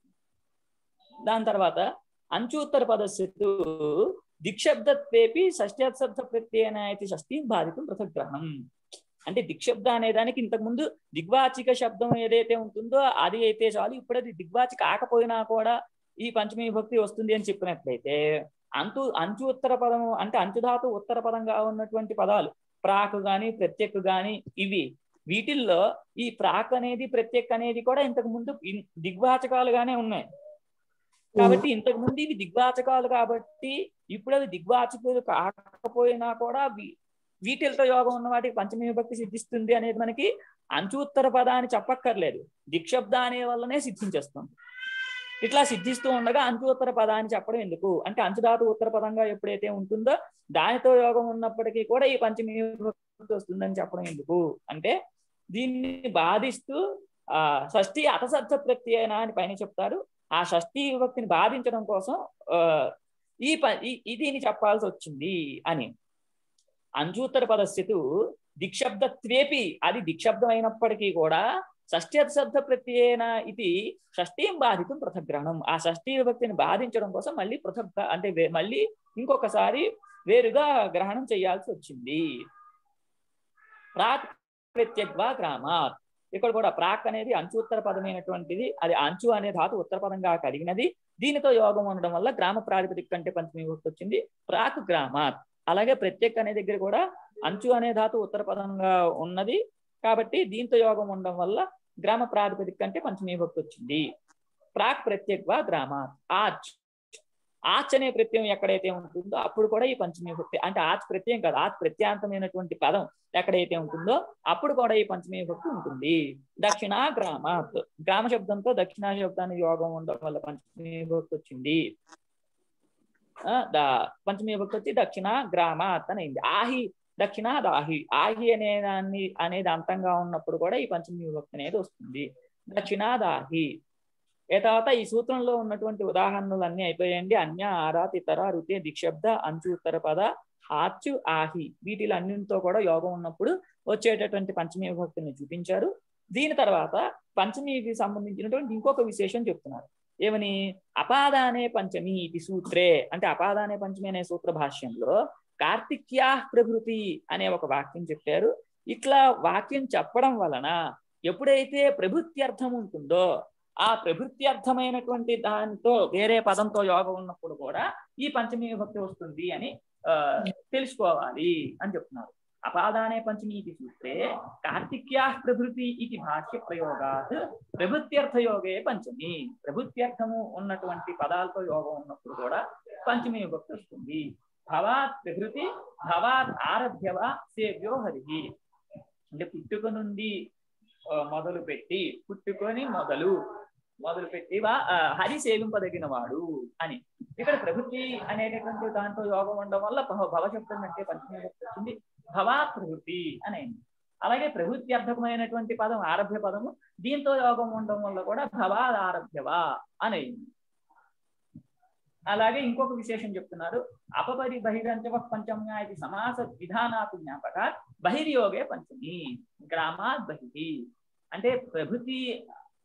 దాని తర్వాత అంచూత్తర పదస్యతు దిక్షబ్దత్వేపి షష్ట్యాత్శబ్ద ప్రత్యయన ఇది షష్ఠీం బాధితం పృథగ్రహణం అంటే దిక్షబ్ద అనే దానికి ఇంతకు ముందు దిగ్వాచిక శబ్దం ఏదైతే ఉంటుందో అది అయితే చాలు ఇప్పుడు అది దిగ్వాచి కాకపోయినా కూడా ఈ పంచమి విభక్తి వస్తుంది అని చెప్పినట్లయితే అంతు అంచు ఉత్తర పదం అంటే అంచుధాతు ఉత్తర పదంగా ఉన్నటువంటి పదాలు ప్రాక్ గాని ప్రత్యక్ గాని ఇవి వీటిల్లో ఈ ప్రాక్ అనేది ప్రత్యక్ అనేది కూడా ఇంతకు ముందు ఇన్- దిగ్వాచకాలుగానే ఉన్నాయి కాబట్టి ఇంతకు ముందు ఇవి దిగ్వాచకాలు కాబట్టి ఇప్పుడు అవి దిగ్వాచకులు కాకపోయినా కూడా వీ- వీటిలతో యోగం ఉన్న వాటికి పంచమి విభక్తి సిద్ధిస్తుంది అనేది మనకి అంచుత్తర పదాన్ని చెప్పక్కర్లేదు దిక్షబ్ద అనే వల్లనే సిద్ధించేస్తుంది ఇట్లా సిద్ధిస్తూ ఉండగా అంచుత్తర పదాన్ని చెప్పడం ఎందుకు అంటే అంచుధాతు ఉత్తర పదంగా ఎప్పుడైతే ఉంటుందో దానితో యోగం ఉన్నప్పటికీ కూడా ఈ పంచమి విభక్తి వస్తుందని చెప్పడం ఎందుకు అంటే దీన్ని బాధిస్తూ ఆ షష్ఠి అతసత్వ ప్రత్యయన అని పైన చెప్తారు ఆ షష్ఠి విభక్తిని బాధించడం కోసం ఆ ఈ ప ఈ- ఈ దీన్ని చెప్పాల్సి వచ్చింది అని అంజూత్తర పదస్థితు దిక్షబ్దత్వేపి అది దిక్షబ్దం అయినప్పటికీ కూడా షష్ఠ్యశబ్ద ప్రత్యేన ఇది షష్ఠీం బాధితం పృథగ్రహణం ఆ షష్ఠీ విభక్తిని బాధించడం కోసం మళ్ళీ పృథక్ అంటే వే- మళ్ళీ ఇంకొకసారి వేరుగా గ్రహణం చేయాల్సి వచ్చింది ప్రాక్ ప్రత్యగ్వా గ్రామాత్ ఇక్కడ కూడా ప్రాక్ అనేది అంచు ఉత్తర పదమైనటువంటిది అది అంచు అనే ధాతు ఉత్తర పదంగా కలిగినది దీనితో యోగం ఉండడం వల్ల గ్రామ ప్రాతిపదిక కంటే పంచమి విభక్తి వచ్చింది ప్రాక్ గ్రామాత్ అలాగే ప్రత్యేక్ అనే దగ్గర కూడా అంచు అనే ధాతు ఉత్తర పదంగా ఉన్నది కాబట్టి దీంతో యోగం ఉండడం వల్ల గ్రామ ప్రాతిపదిక కంటే పంచమి విభక్తి వచ్చింది ప్రాక్ ప్రత్యేక్ వా గ్రామాత్ ఆచ్ ఆచ్ అనే ప్రత్యయం ఎక్కడైతే ఉంటుందో అప్పుడు కూడా ఈ పంచమి విభక్తి అంటే ఆచ్ ప్రత్యయం కాదు ఆచ్ ప్రత్యాంతమైనటువంటి పదం ఎక్కడైతే ఉంటుందో అప్పుడు కూడా ఈ పంచమి విభక్తి ఉంటుంది దక్షిణ గ్రామాత్ గ్రామ శబ్దంతో దక్షిణ శబ్దానికి యోగం ఉండడం వల్ల పంచమి విభక్తి వచ్చింది ఆ, దా పంచమి విభక్తి వచ్చి దక్షిణ గ్రామాత్ అని అయింది ఆహి దక్షిణ దాహి ఆహి అనే దాన్ని అనేది అంతంగా ఉన్నప్పుడు కూడా ఈ పంచమి విభక్తి అనేది వస్తుంది దక్షిణ దాహి ఏ తర్వాత ఈ సూత్రంలో ఉన్నటువంటి ఉదాహరణలు అన్ని అయిపోయాయండి అన్య ఆరాత్ ఇతర రుతే దిక్షబ్ద అంచు ఉత్తర పద ఆచు ఆహి వీటిలో అన్నింటితో కూడా యోగం ఉన్నప్పుడు వచ్చేటటువంటి పంచమి విభక్తిని చూపించారు దీని తర్వాత పంచమికి సంబంధించినటువంటి ఇంకొక విశేషం చెప్తున్నారు ఏమని అపాదానే పంచమి ఇది సూత్రే అంటే అపాదానే పంచమి అనే సూత్ర భాష్యంలో కార్తిక్యా ప్రభృతి అనే ఒక వాక్యం చెప్పారు ఇట్లా వాక్యం చెప్పడం వలన ఎప్పుడైతే ప్రభుత్యర్థం ఉంటుందో ఆ ప్రభుత్యర్థమైనటువంటి దానితో వేరే పదంతో యోగం ఉన్నప్పుడు కూడా ఈ పంచమి విభక్తి వస్తుంది అని ఆ తెలుసుకోవాలి అని చెప్తున్నారు అపాదానే పంచమి ఇది సూత్రే కార్తిక్యా ప్రభృతి ఇది భాష్య ప్రయోగాత్ ప్రభుత్యర్థయోగే పంచమి ప్రభుత్యర్థము ఉన్నటువంటి పదాలతో యోగం ఉన్నప్పుడు కూడా పంచమి విభక్తి వస్తుంది భవాత్ ప్రభృతి భవాత్ ఆరభ్యవా సేవ్యో హరి అంటే పుట్టుక నుండి ఆ, మొదలు పెట్టి పుట్టుకొని మొదలు మొదలు పెట్టి వా- ఆ, హరి సేవింపదగిన వాడు అని ఇక్కడ ప్రభుత్వి అనేటటువంటి దాంట్లో యోగం ఉండడం వల్ల భవ- భవశబ్దం అంటే పంచమి విభక్తి వచ్చింది భవాత్ ప్రభుత్వి అని అయింది అలాగే ప్రభుత్వి అర్థకమైనటువంటి పదం ఆరభ్య పదము దీంతో యోగం ఉండడం వల్ల కూడా భవాద్ ఆరభ్యవా అని అయింది అలాగే ఇంకొక విశేషం చెప్తున్నారు అపపరి బహిరంచవ పంచమ్య ఇది సమాస విధానాకు జ్ఞాపక బహిర్యోగే పంచమి గ్రామాత్ బహిరి అంటే ప్రభుతి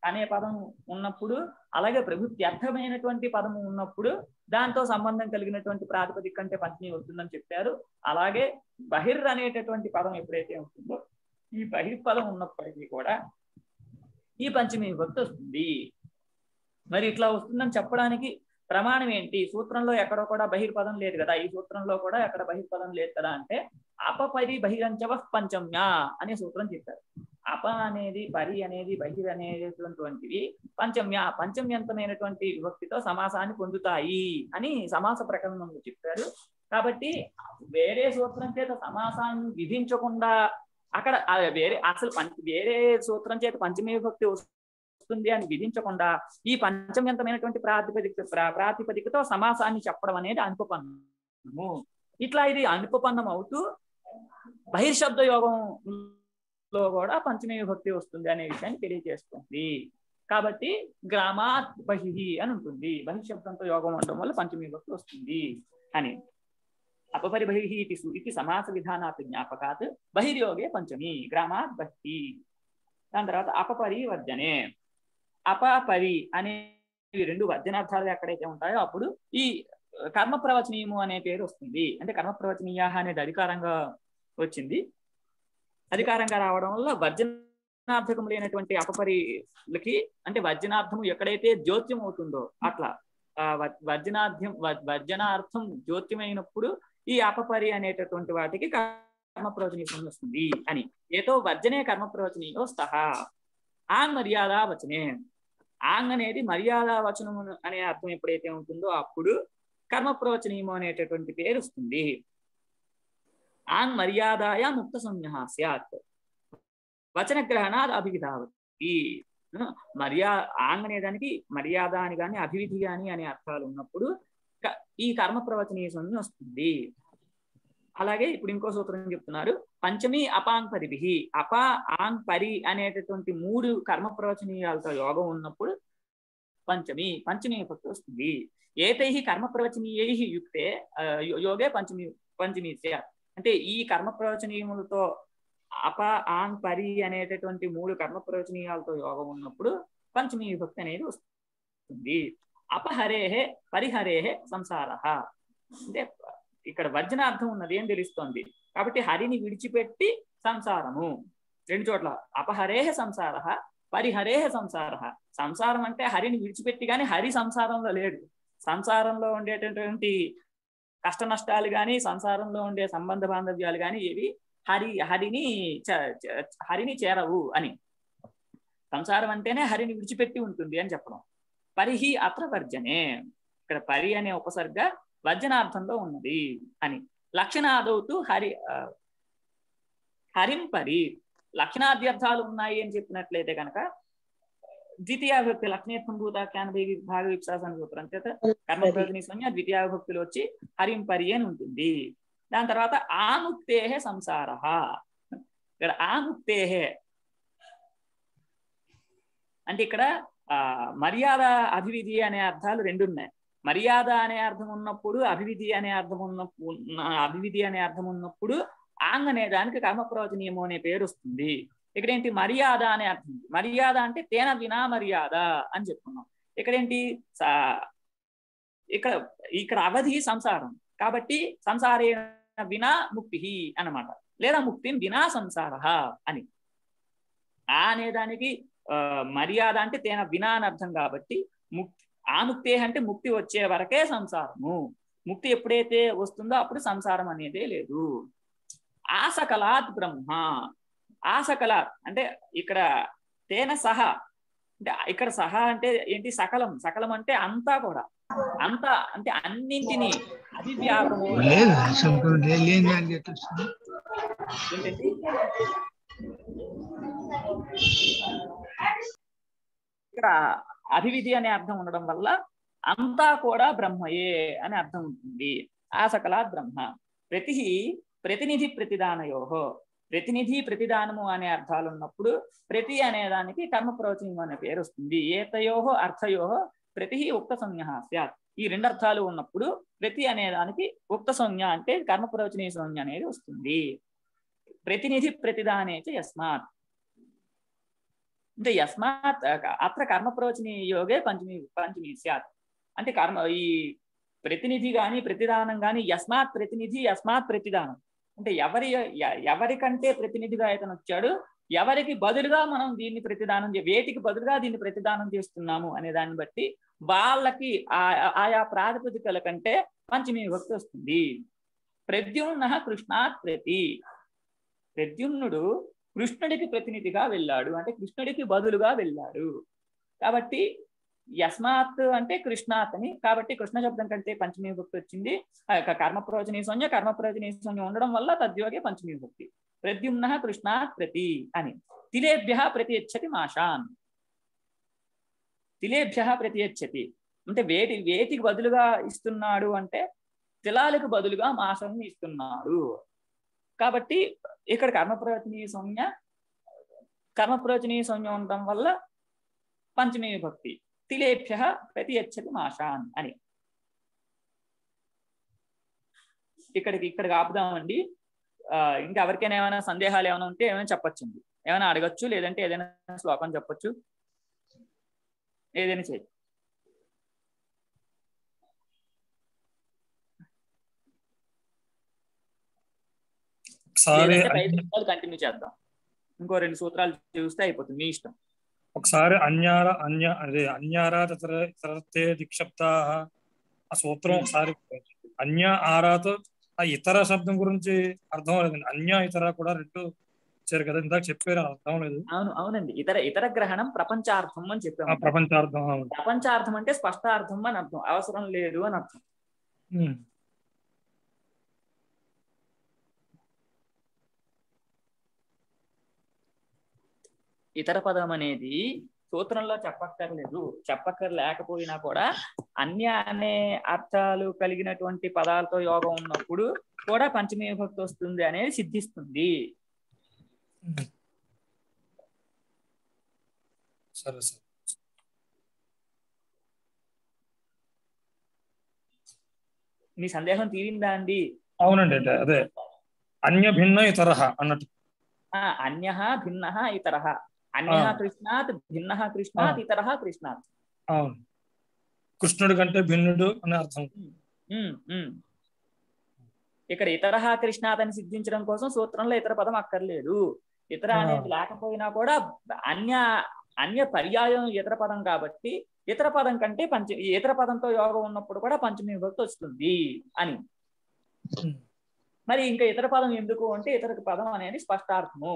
అనే పదం ఉన్నప్పుడు అలాగే ప్రభుత్యర్థమైనటువంటి పదము ఉన్నప్పుడు దాంతో సంబంధం కలిగినటువంటి ప్రాతిపదిక కంటే పంచమి వస్తుందని చెప్పారు అలాగే బహిర్ అనేటటువంటి పదం ఎప్పుడైతే ఉంటుందో ఈ బహిర్ పదం ఉన్నప్పటికీ కూడా ఈ పంచమి విభక్తి వస్తుంది మరి ఇట్లా వస్తుందని చెప్పడానికి ప్రమాణం ఏంటి సూత్రంలో ఎక్కడ కూడా బహిర్పదం లేదు కదా ఈ సూత్రంలో కూడా ఎక్కడ బహిర్పదం లేదు కదా అంటే అపపరి బహిరంచవ పంచమ్య అనే సూత్రం చెప్పారు అప అనేది పరి అనేది బహిర్ అనేటువంటివి పంచమ్య పంచమ్యంతమైనటువంటి విభక్తితో సమాసాన్ని పొందుతాయి అని సమాస ప్రకరణంలో చెప్పారు కాబట్టి వేరే సూత్రం చేత సమాసాన్ని విధించకుండా అక్కడ ఆ వేరే అసలు పంచ వేరే సూత్రం చేత పంచమీ విభక్తి వస్తుంది అని విధించకుండా ఈ పంచమ్యంతమైనటువంటి ప్రాతిపదిక ప్రా- ప్రాతిపదికతో సమాసాన్ని చెప్పడం అనేది అనుపపన్నము ఇట్లా ఇది అనుపపన్నం అవుతూ బహిర్శబ్ద యోగంలో కూడా పంచమీ విభక్తి వస్తుంది అనే విషయాన్ని తెలియజేస్తుంది కాబట్టి గ్రామాత్ బహిహి అని ఉంటుంది బహిర్శబ్దంతో యోగం ఉండడం వల్ల పంచమీ విభక్తి వస్తుంది అని అపపరి బహిహి ఇది సు- ఇది సమాస విధానాత్ జ్ఞాపకాత్ బహిర్యోగే పంచమి గ్రామాత్ బహి దాని తర్వాత అపపరి వర్జనే అపపరి అనే ఈ రెండు వర్జనార్థాలు ఎక్కడైతే ఉంటాయో అప్పుడు ఈ కర్మ ప్రవచనీయము అనే పేరు వస్తుంది అంటే కర్మ ప్రవచనీయ అనేది అధికారంగా వచ్చింది అధికారంగా రావడం వల్ల వర్జనార్థకం లేనటువంటి అపపరిలకి అంటే వర్జనార్థము ఎక్కడైతే జోత్యం అవుతుందో అట్లా ఆ వ- వర్జనార్థం వ- వర్జనార్థం జోత్యమైనప్పుడు ఈ అపపరి అనేటటువంటి వాటికి కర్మ ప్రవచనీయం వస్తుంది అని ఏతో వర్జనే కర్మ ప్రవచనీయో స్తహ ఆంగ్ మర్యాద వచనే ఆంగ్ అనేది మర్యాద వచనము అనే అర్థం ఎప్పుడైతే ఉంటుందో అప్పుడు కర్మ ప్రవచనీయము అనేటటువంటి పేరు వస్తుంది ఆంగ్ మర్యాదాయ ముక్త సంజ్ఞ స్యాత్ వచన గ్రహణాద్ అభివిధావతి మర్యా ఆంగ్ అనే దానికి మర్యాద అని కానీ అభివిధి కానీ అనే అర్థాలు ఉన్నప్పుడు క- ఈ కర్మ ప్రవచనీయ సంజ్ఞ వస్తుంది అలాగే ఇప్పుడు ఇంకో సూత్రం చెప్తున్నారు పంచమి అపాంగ్ పరిభి అప ఆంగ్ పరి అనేటటువంటి మూడు కర్మ ప్రవచనీయాలతో యోగం ఉన్నప్పుడు పంచమి పంచమి విభక్తి వస్తుంది ఏతై కర్మ ప్రవచనీయై యుక్తే ఆ, యో- యోగే పంచమి పంచమి స్యాత్. అంటే ఈ కర్మ ప్రవచనీయములతో అప ఆంగ్ పరి అనేటటువంటి మూడు కర్మ ప్రవచనీయాలతో యోగం ఉన్నప్పుడు పంచమి విభక్తి అనేది వస్తుంది అపహరేహే పరిహరేహే సంసార అంటే ఇక్కడ వర్జనార్థం ఉన్నది అని తెలుస్తోంది కాబట్టి హరిని విడిచిపెట్టి సంసారము రెండు చోట్ల అపహరేహ సంసార పరిహరేహ సంసార సంసారం అంటే హరిని విడిచిపెట్టి కానీ హరి సంసారంలో లేడు సంసారంలో ఉండేటటువంటి కష్ట నష్టాలు కానీ సంసారంలో ఉండే సంబంధ బాంధవ్యాలు కానీ ఏవి హరి హరిని చ- చ- హరిని చేరవు అని సంసారం అంటేనే హరిని విడిచిపెట్టి ఉంటుంది అని చెప్పడం పరిహి అత్ర వర్జనే ఇక్కడ పరి అనే ఉపసర్గ వర్జనార్థంలో ఉన్నది అని లక్షణాదవుతూ హరి ఆ, హరిం పరి లక్షణాద్యర్థాలు ఉన్నాయి అని చెప్పినట్లయితే కనుక ద్వితీయ విభక్తి లక్షణేత్వం భూతాఖ్యాన భాగ విప్సాసన సూత్రం చేత కర్మ ప్రయోజని సంజ్ఞ ద్వితీయ విభక్తిలో వచ్చి హరిం పరి అని ఉంటుంది దాని తర్వాత ఆముక్తేహే సంసార ఇక్కడ ఆముక్తేహే అంటే ఇక్కడ ఆ మర్యాద అభివిధి అనే అర్థాలు రెండు ఉన్నాయి మర్యాద అనే అర్థం ఉన్నప్పుడు అభివిధి అనే అర్థం ఉన్నప్పుడు అభివిధి అనే అర్థం ఉన్నప్పుడు ఆంగ్ అనే దానికి కర్మ ప్రవచనీయము అనే పేరు వస్తుంది ఇక్కడ ఏంటి మర్యాద అనే అర్థం ఉంది. మర్యాద అంటే తేన వినా మర్యాద అని చెప్పుకున్నాం ఇక్కడ ఏంటి సా- ఇక్కడ ఇక్కడ అవధి సంసారం కాబట్టి సంసారేణ వినా ముక్తి అన్నమాట లేదా ముక్తి వినా సంసార అని ఆ అనే దానికి ఆ, మర్యాద అంటే తేన వినా అని అర్థం కాబట్టి ముక్తి ఆ ముక్తి అంటే ముక్తి వచ్చే వరకే సంసారము ముక్తి ఎప్పుడైతే వస్తుందో అప్పుడు సంసారం అనేదే లేదు ఆసకలాత్ బ్రహ్మ ఆసకలాత్ అంటే ఇక్కడ తేన సహా అంటే ఇక్కడ సహా అంటే ఏంటి సకలం సకలం అంటే అంతా కూడా అంతా అంటే అన్నింటినీ అభివ్యాపము లేదు అసలు లేని దానికి ఎట్లా వస్తుంది ఏంటంటే ఇక్కడ అభివిధి అనే అర్థం ఉండడం వల్ల అంతా కూడా బ్రహ్మయే అని అర్థం ఉంటుంది ఆ సకల బ్రహ్మ ప్రతి ప్రతినిధి ప్రతిదానయోహో ప్రతినిధి ప్రతిదానము అనే అర్థాలు ఉన్నప్పుడు ప్రతి అనే దానికి కర్మ ప్రవచనం అనే పేరు వస్తుంది ఏతయోహో అర్థయోహో ప్రతి ఉక్త సంజ్ఞ స్యాత్ ఈ రెండు అర్థాలు ఉన్నప్పుడు ప్రతి అనే దానికి ఉక్త సంజ్ఞ అంటే కర్మ ప్రవచనీయ సంజ్ఞ అనేది వస్తుంది ప్రతినిధి ప్రతిదానే చ యస్మాత్ అంటే యస్మాత్ అత్ర కర్మ ప్రవచని యోగే పంచమి పంచమి స్యాత్ అంటే కర్మ ఈ ప్రతినిధి గాని ప్రతిదానం గాని యస్మాత్ ప్రతినిధి యస్మాత్ ప్రతిదానం అంటే ఎవరి ఎ- ఎవరికంటే ప్రతినిధిగా ఇతను వచ్చాడు ఎవరికి బదులుగా మనం దీన్ని ప్రతిదానం చే వేటికి బదులుగా దీన్ని ప్రతిదానం చేస్తున్నాము అనే దాన్ని బట్టి వాళ్ళకి ఆ- ఆయా ప్రాతిపదికల కంటే పంచమి విభక్తి వస్తుంది ప్రద్యుమ్న కృష్ణాత్ ప్రతి ప్రద్యుమ్నుడు కృష్ణుడికి ప్రతినిధిగా వెళ్ళాడు అంటే కృష్ణుడికి బదులుగా వెళ్ళాడు కాబట్టి యస్మాత్ అంటే కృష్ణాత్ అని కాబట్టి కృష్ణ శబ్దం కంటే పంచమీ విభక్తి వచ్చింది ఆ యొక్క కర్మ ప్రవచనీ సంజ్ఞ కర్మ ప్రవచనీ సంజ్ఞ ఉండడం వల్ల తద్యోగే పంచమీ విభక్తి ప్రద్యుమ్న కృష్ణాత్ ప్రతి అని తిలేభ్య ప్రతియచ్చతి మాషాన్ తిలేభ్య ప్రతియచ్చతి అంటే వేటి వేటికి బదులుగా ఇస్తున్నాడు అంటే తిలాలకు బదులుగా మాసం ఇస్తున్నాడు కాబట్టి ఇక్కడ కర్మప్రవచనీయ సంజ్ఞ కర్మప్రవచనీయ సంజ్ఞ ఉండడం వల్ల పంచమీ విభక్తి తిలేభ్య ప్రతియచ్చతి మాషాన్ అని ఇక్కడికి ఇక్కడికి ఆపుదామండి ఆ, ఇంకా ఎవరికైనా ఏమైనా సందేహాలు ఏమైనా ఉంటే ఏమైనా చెప్పొచ్చండి ఏమైనా అడగచ్చు లేదంటే ఏదైనా శ్లోకం చెప్పొచ్చు ఏదైనా చేయి ఒకసారి లేదంటే పై సూత్రాలు కంటిన్యూ చేద్దాం ఇంకో రెండు సూత్రాలు చూస్తే అయిపోతుంది మీ ఇష్టం ఒకసారి అన్యార అన్య అదే అన్యారాత్ ఇతర ఇతరతే దిక్షప్తా ఆ సూత్రం ఒకసారి అన్య ఆరాత్ ఆ ఇతర శబ్దం గురించి అర్థం లేదండి అన్య ఇతర కూడా రెండు వచ్చారు కదా ఇందాక చెప్పారు అర్థం లేదు అవును అవునండి ఇతర ఇతర గ్రహణం ప్రపంచార్థం అని ఆ చెప్పాము ప్రపంచార్థం అవును ప్రపంచార్థం అంటే స్పష్టార్థం అని అర్థం అవసరం లేదు అని అర్థం ఉమ్. ఇతర పదం అనేది సూత్రంలో చెప్పక్కర్లేదు చెప్పక్కర్ లేకపోయినా కూడా అన్య అనే అర్థాలు కలిగినటువంటి పదాలతో యోగం ఉన్నప్పుడు కూడా పంచమీ విభక్తి వస్తుంది అనేది సిద్ధిస్తుంది సరే సరే మీ సందేహం తీరిందా అండి అవునండి అంటే అదే అన్య భిన్న ఇతర అన్నట్టు ఆ అన్య భిన్న ఇతర అన్య ఆ. కృష్ణాత్ భిన్న కృష్ణాత్ ఇతర కృష్ణాత్ అవును కృష్ణుడి కంటే భిన్నుడు అనే అర్థం ఉమ్, ఉమ్. ఇక్కడ ఇతర కృష్ణాత్ అని సిద్ధించడం కోసం సూత్రంలో ఇతర పదం అక్కర్లేదు ఇతర ఆ. అనేది లేకపోయినా కూడా అన్య అన్య పర్యాయం ఇతర పదం కాబట్టి ఇతర పదం కంటే పంచ ఇతర పదంతో యోగం ఉన్నప్పుడు కూడా పంచమి విభక్తి వస్తుంది అని ఉమ్. మరి ఇంకా ఇతర పదం ఎందుకు అంటే ఇతర పదం అనేది స్పష్టార్థము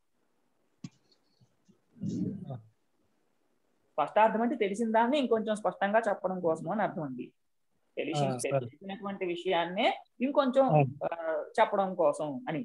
స్పష్టార్థం అంటే తెలిసిన దాన్ని ఇంకొంచెం స్పష్టంగా చెప్పడం కోసం అని అర్థం అండి తెలిసి ఆ, సరే. తెలిసినటువంటి విషయాన్నే ఇంకొంచెం అవును. ఆ, చెప్పడం కోసం అని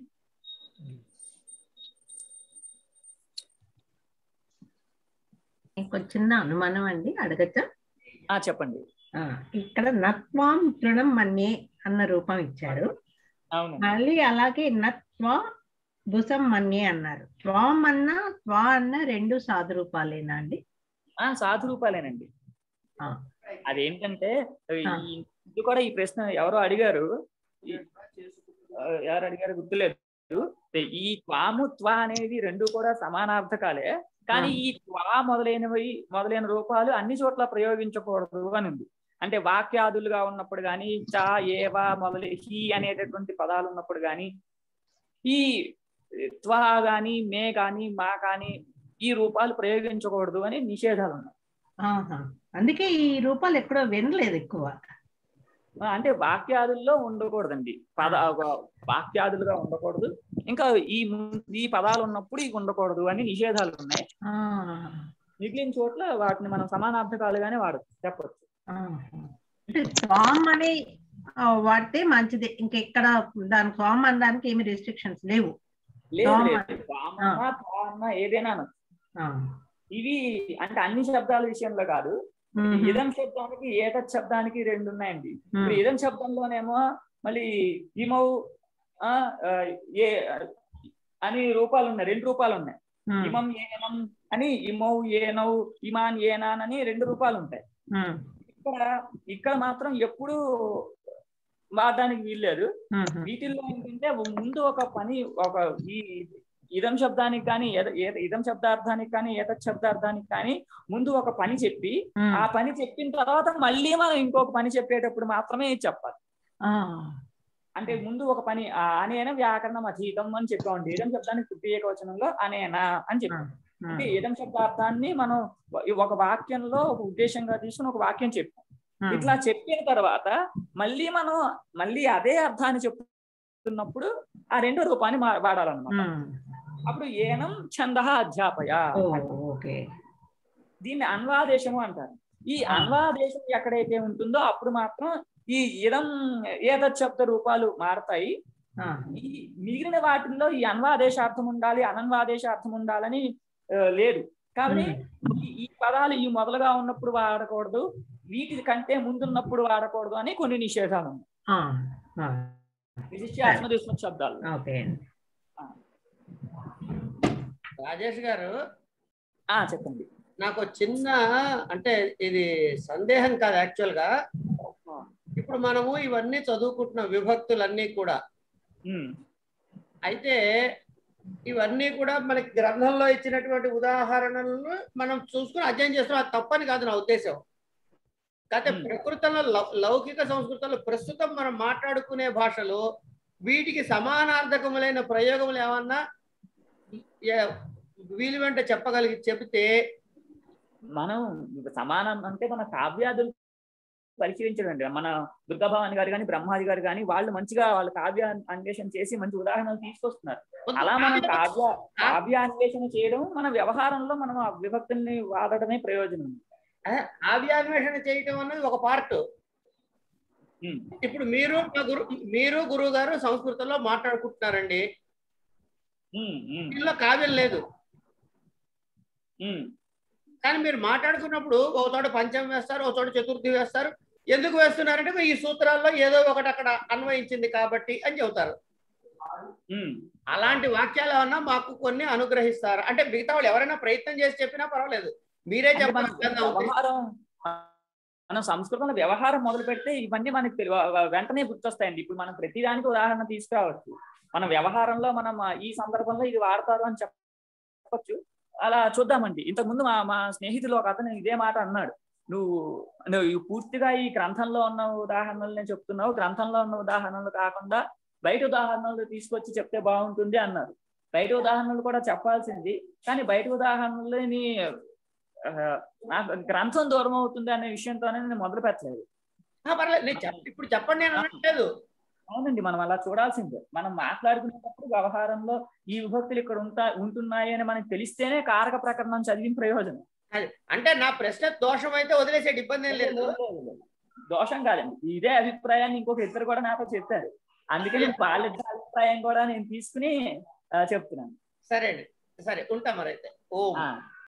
ఇంకో చిన్న అనుమానం అండి అడగచ్చా ఆ చెప్పండి ఆ, ఇక్కడ నత్వాం తృణం మన్యే అన్న రూపం ఇచ్చారు అవును మళ్ళీ అలాగే నత్వా భుసం మన్యే అన్నారు త్వాం అన్న త్వా అన్న రెండు సాధు రూపాలేనా అండి ఆ సాధు రూపాలేనండి ఆ. అదేంటంటే ఈ- ఆ. ఇది కూడా ఈ ప్రశ్న ఎవరో అడిగారు ఈ- ఆ, ఎవరు అడిగారు గుర్తులేదు ఈ త్వాము త్వా అనేవి రెండు కూడా సమానార్థకాలే కానీ ఈ త్వా మొదలైనవి మొదలైన రూపాలు అన్ని చోట్ల ప్రయోగించకూడదు అని ఉంది అంటే వాక్యాదులుగా ఉన్నప్పుడు కానీ చా ఏవా మొదలై హీ అనేటటువంటి పదాలు ఉన్నప్పుడు కానీ ఈ త్వా గాని మే కానీ మా కానీ ఈ రూపాలు ప్రయోగించకూడదు అని నిషేధాలు ఉన్నాయి ఆహా. అందుకే ఈ రూపాలు ఎక్కడో వినలేదు ఎక్కువ ఆ, అంటే వాక్యాదుల్లో ఉండకూడదండి పద ఒక వాక్యాదులుగా ఉండకూడదు ఇంకా ఈ ము- ఈ పదాలు ఉన్నప్పుడు ఇవి ఉండకూడదు అని నిషేధాలు ఉన్నాయి ఆ, మిగిలిన చోట్ల వాటిని మనం సమానార్థకాలుగానే వాడచ్చు చెప్పచ్చు ఆహా. అంటే స్వామ్ అని ఆ, వాడితే మంచిది ఇంకెక్కడ దాని స్వామ్ అనడానికి ఏమి రెస్ట్రిక్షన్స్ లేవు లేదు త్వామ. లేదు త్వామన్నా, త్వామన్నా ఏదైనా అనొచ్చు. ఆ. ఇవి అంటే అన్ని శబ్దాల విషయంలో కాదు మ్మ్. ఇదం శబ్దానికి ఏతత్ శబ్దానికి రెండు ఉన్నాయండి ఇప్పుడు మ్మ్. ఇదం శబ్దంలోనేమో మళ్ళీ ఇమౌ ఆ, ఆ, ఏ అని రూపాలు ఉన్నాయి రెండు రూపాలు ఉన్నాయి మ్మ్. ఇమం ఏనం అని ఇమౌ ఏనౌ ఇమాన్ ఏనాన్ అని రెండు రూపాలు ఉంటాయి మ్మ్. ఇక్కడ ఇక్కడ మాత్రం ఎప్పుడు వాడడానికి వీల్లేదు మ్మ్. వీటిల్లో ఏంటంటే ముందు ఒక పని ఒక ఈ ఇదం శబ్దానికి కానీ ఏద- ఏద- ఇదం శబ్దార్థానికి కానీ ఏతత్ శబ్దార్థానికి కానీ ముందు ఒక పని చెప్పి ఉమ్. ఆ పని చెప్పిన తర్వాత మళ్ళీ మనం ఇంకొక పని చెప్పేటప్పుడు మాత్రమే ఇది చెప్పాలి ఆ, అంటే ముందు ఒక పని ఆ అనేన వ్యాకరణం అతీతం అని చెప్పామండి ఇదం శబ్దానికి తృతీయ వచనంలో అనేనా అని చెప్పాం అంటే ఇదం శబ్దార్థాన్ని మనం ఒక వాక్యంలో ఒక ఉద్దేశంగా తీసుకుని ఒక వాక్యం చెప్పాం ఉమ్. ఇట్లా చెప్పిన తర్వాత మళ్ళీ మనం మళ్ళీ అదే అర్థాన్ని చెప్తున్నప్పుడు ఆ రెండో రూపాన్ని మా- వాడాలన్నమాట ఉమ్. అప్పుడు ఏనం ఛంద అధ్యాపయ ఓ, అంటారు. ఓకే దీన్ని అన్వాదేశము అంటారు ఈ అన్వాదేశం ఎక్కడైతే ఉంటుందో అప్పుడు మాత్రం ఈ ఇదం ఏతత్ శబ్ద రూపాలు మారతాయి ఆ, ఈ మిగిలిన వాటిల్లో ఈ అన్వాదేశార్థం ఉండాలి అనన్వాదేశార్థం ఉండాలని ఆ, లేదు కాబట్టి ఈ- ఈ పదాలు ఈ మొదలుగా ఉన్నప్పుడు వాడకూడదు వీటి కంటే ముందున్నప్పుడు వాడకూడదు అని కొన్ని నిషేధాలు ఉన్నాయి ఆ, ఆ, విశిష్ట ఆత్మదేశం శబ్దాలు ఓకే రాజేష్ గారు ఆ చెప్పండి నాకు ఒక చిన్న అంటే ఇది సందేహం కాదు యాక్చువల్ గా ఇప్పుడు మనము ఇవన్నీ చదువుకుంటున్న విభక్తులన్నీ కూడా ఉమ్, అయితే ఇవన్నీ కూడా మనకి గ్రంథంలో ఇచ్చినటువంటి ఉదాహరణలను మనం చూసుకుని అధ్యయనం చేస్తున్నాం అది తప్పని కాదు నా ఉద్దేశం కాకపోతే ప్రకృతంలో లౌ- లౌకిక సంస్కృతంలో ప్రస్తుతం మనం మాట్లాడుకునే భాషలో వీటికి సమానార్థకములైన ప్రయోగములు ఏమన్నా ఏ- వీలు వెంట చెప్పగలిగి చెబితే మనం సమానం అంటే మన కావ్యాదులు పరిశీలించడం అండి మన దుర్గాభవాని గారు కానీ బ్రహ్మాది గారు కానీ వాళ్ళు మంచిగా వాళ్ళ కావ్య అన్వేషణ చేసి మంచి ఉదాహరణలు తీసుకొస్తున్నారు అలా మనం కావ్య కావ్య అన్వేషణ చేయడం మన వ్యవహారంలో మనం ఆ విభక్తుల్ని వాడడమే ప్రయోజనం అదే కావ్యాన్వేషణ చేయటం అన్నది ఒక పార్ట్ ఉమ్, ఇప్పుడు మీరు మా గురు మీరు గురువు గారు సంస్కృతంలో మాట్లాడుకుంటున్నారండి ఉమ్, ఉమ్, దీనిలో కావ్యం లేదు ఉమ్. కానీ మీరు మాట్లాడుకున్నప్పుడు ఒక చోట పంచమి వేస్తారు ఒక చోట చతుర్థి వేస్తారు ఎందుకు వేస్తున్నారంటే మీ ఈ సూత్రాల్లో ఏదో ఒకటి అక్కడ అన్వయించింది కాబట్టి అని చెబుతారు ఉమ్. అలాంటి వాక్యాలు ఏమన్నా మాకు కొన్ని అనుగ్రహిస్తారు అంటే మిగతా వాళ్ళు ఎవరైనా ప్రయత్నం చేసి చెప్పినా పర్వాలేదు మీరే అంటే మనం చెప్పాలి నా ఉద్దేశం. వ్యవహారం మనం సంస్కృతంలో వ్యవహారం మొదలు పెడితే ఇవన్నీ మనకి తెలి- వ- వ- వెంటనే గుర్తొస్తాయండి ఇప్పుడు మనం ప్రతిదానికి ఉదాహరణ తీసుకురావచ్చు మన వ్యవహారంలో మనం ఆ, ఈ సందర్భంలో ఇది వాడతారు అని చెప్పొచ్చు అలా చూద్దామండి ఇంతకుముందు మా మా స్నేహితులు ఒక అతను ఇదే మాట అన్నాడు నువ్వు నువ్వు ఈ పూర్తిగా ఈ గ్రంథంలో ఉన్న ఉదాహరణలనే చెప్తున్నావు గ్రంథంలో ఉన్న ఉదాహరణలు కాకుండా బయట ఉదాహరణలు తీసుకొచ్చి చెప్తే బాగుంటుంది అన్నారు బయట ఉదాహరణలు కూడా చెప్పాల్సింది కానీ బయట ఉదాహరణలని ఆ, నాకు గ్రంథం దూరం అవుతుంది అనే విషయంతోనే నేను మొదలు పెట్టలేదు ఆ, పర్లేదు నేను చెప్- ఇప్పుడు చెప్పండి నేను అనట్లేదు అవునండి మనం అలా చూడాల్సిందే మనం మాట్లాడుకునేటప్పుడు వ్యవహారంలో ఈ విభక్తులు ఇక్కడ ఉంటా ఉంటున్నాయి అని మనకి తెలిస్తేనే కారక ప్రకరణం చదివిన ప్రయోజనం అది అంటే నా ప్రశ్న దోషం అయితే వదిలేసే ఇబ్బంది ఏం లేదు దోషం కాదండి ఇదే అభిప్రాయాన్ని ఇంకొక ఇద్దరు కూడా నాతో చెప్పారు అందుకని వాళ్ళిద్దరి అభిప్రాయం కూడా నేను తీసుకుని ఆ, చెప్తున్నాను సరే అండి సరే ఉంటా మరి అయితే ఓం ఆ.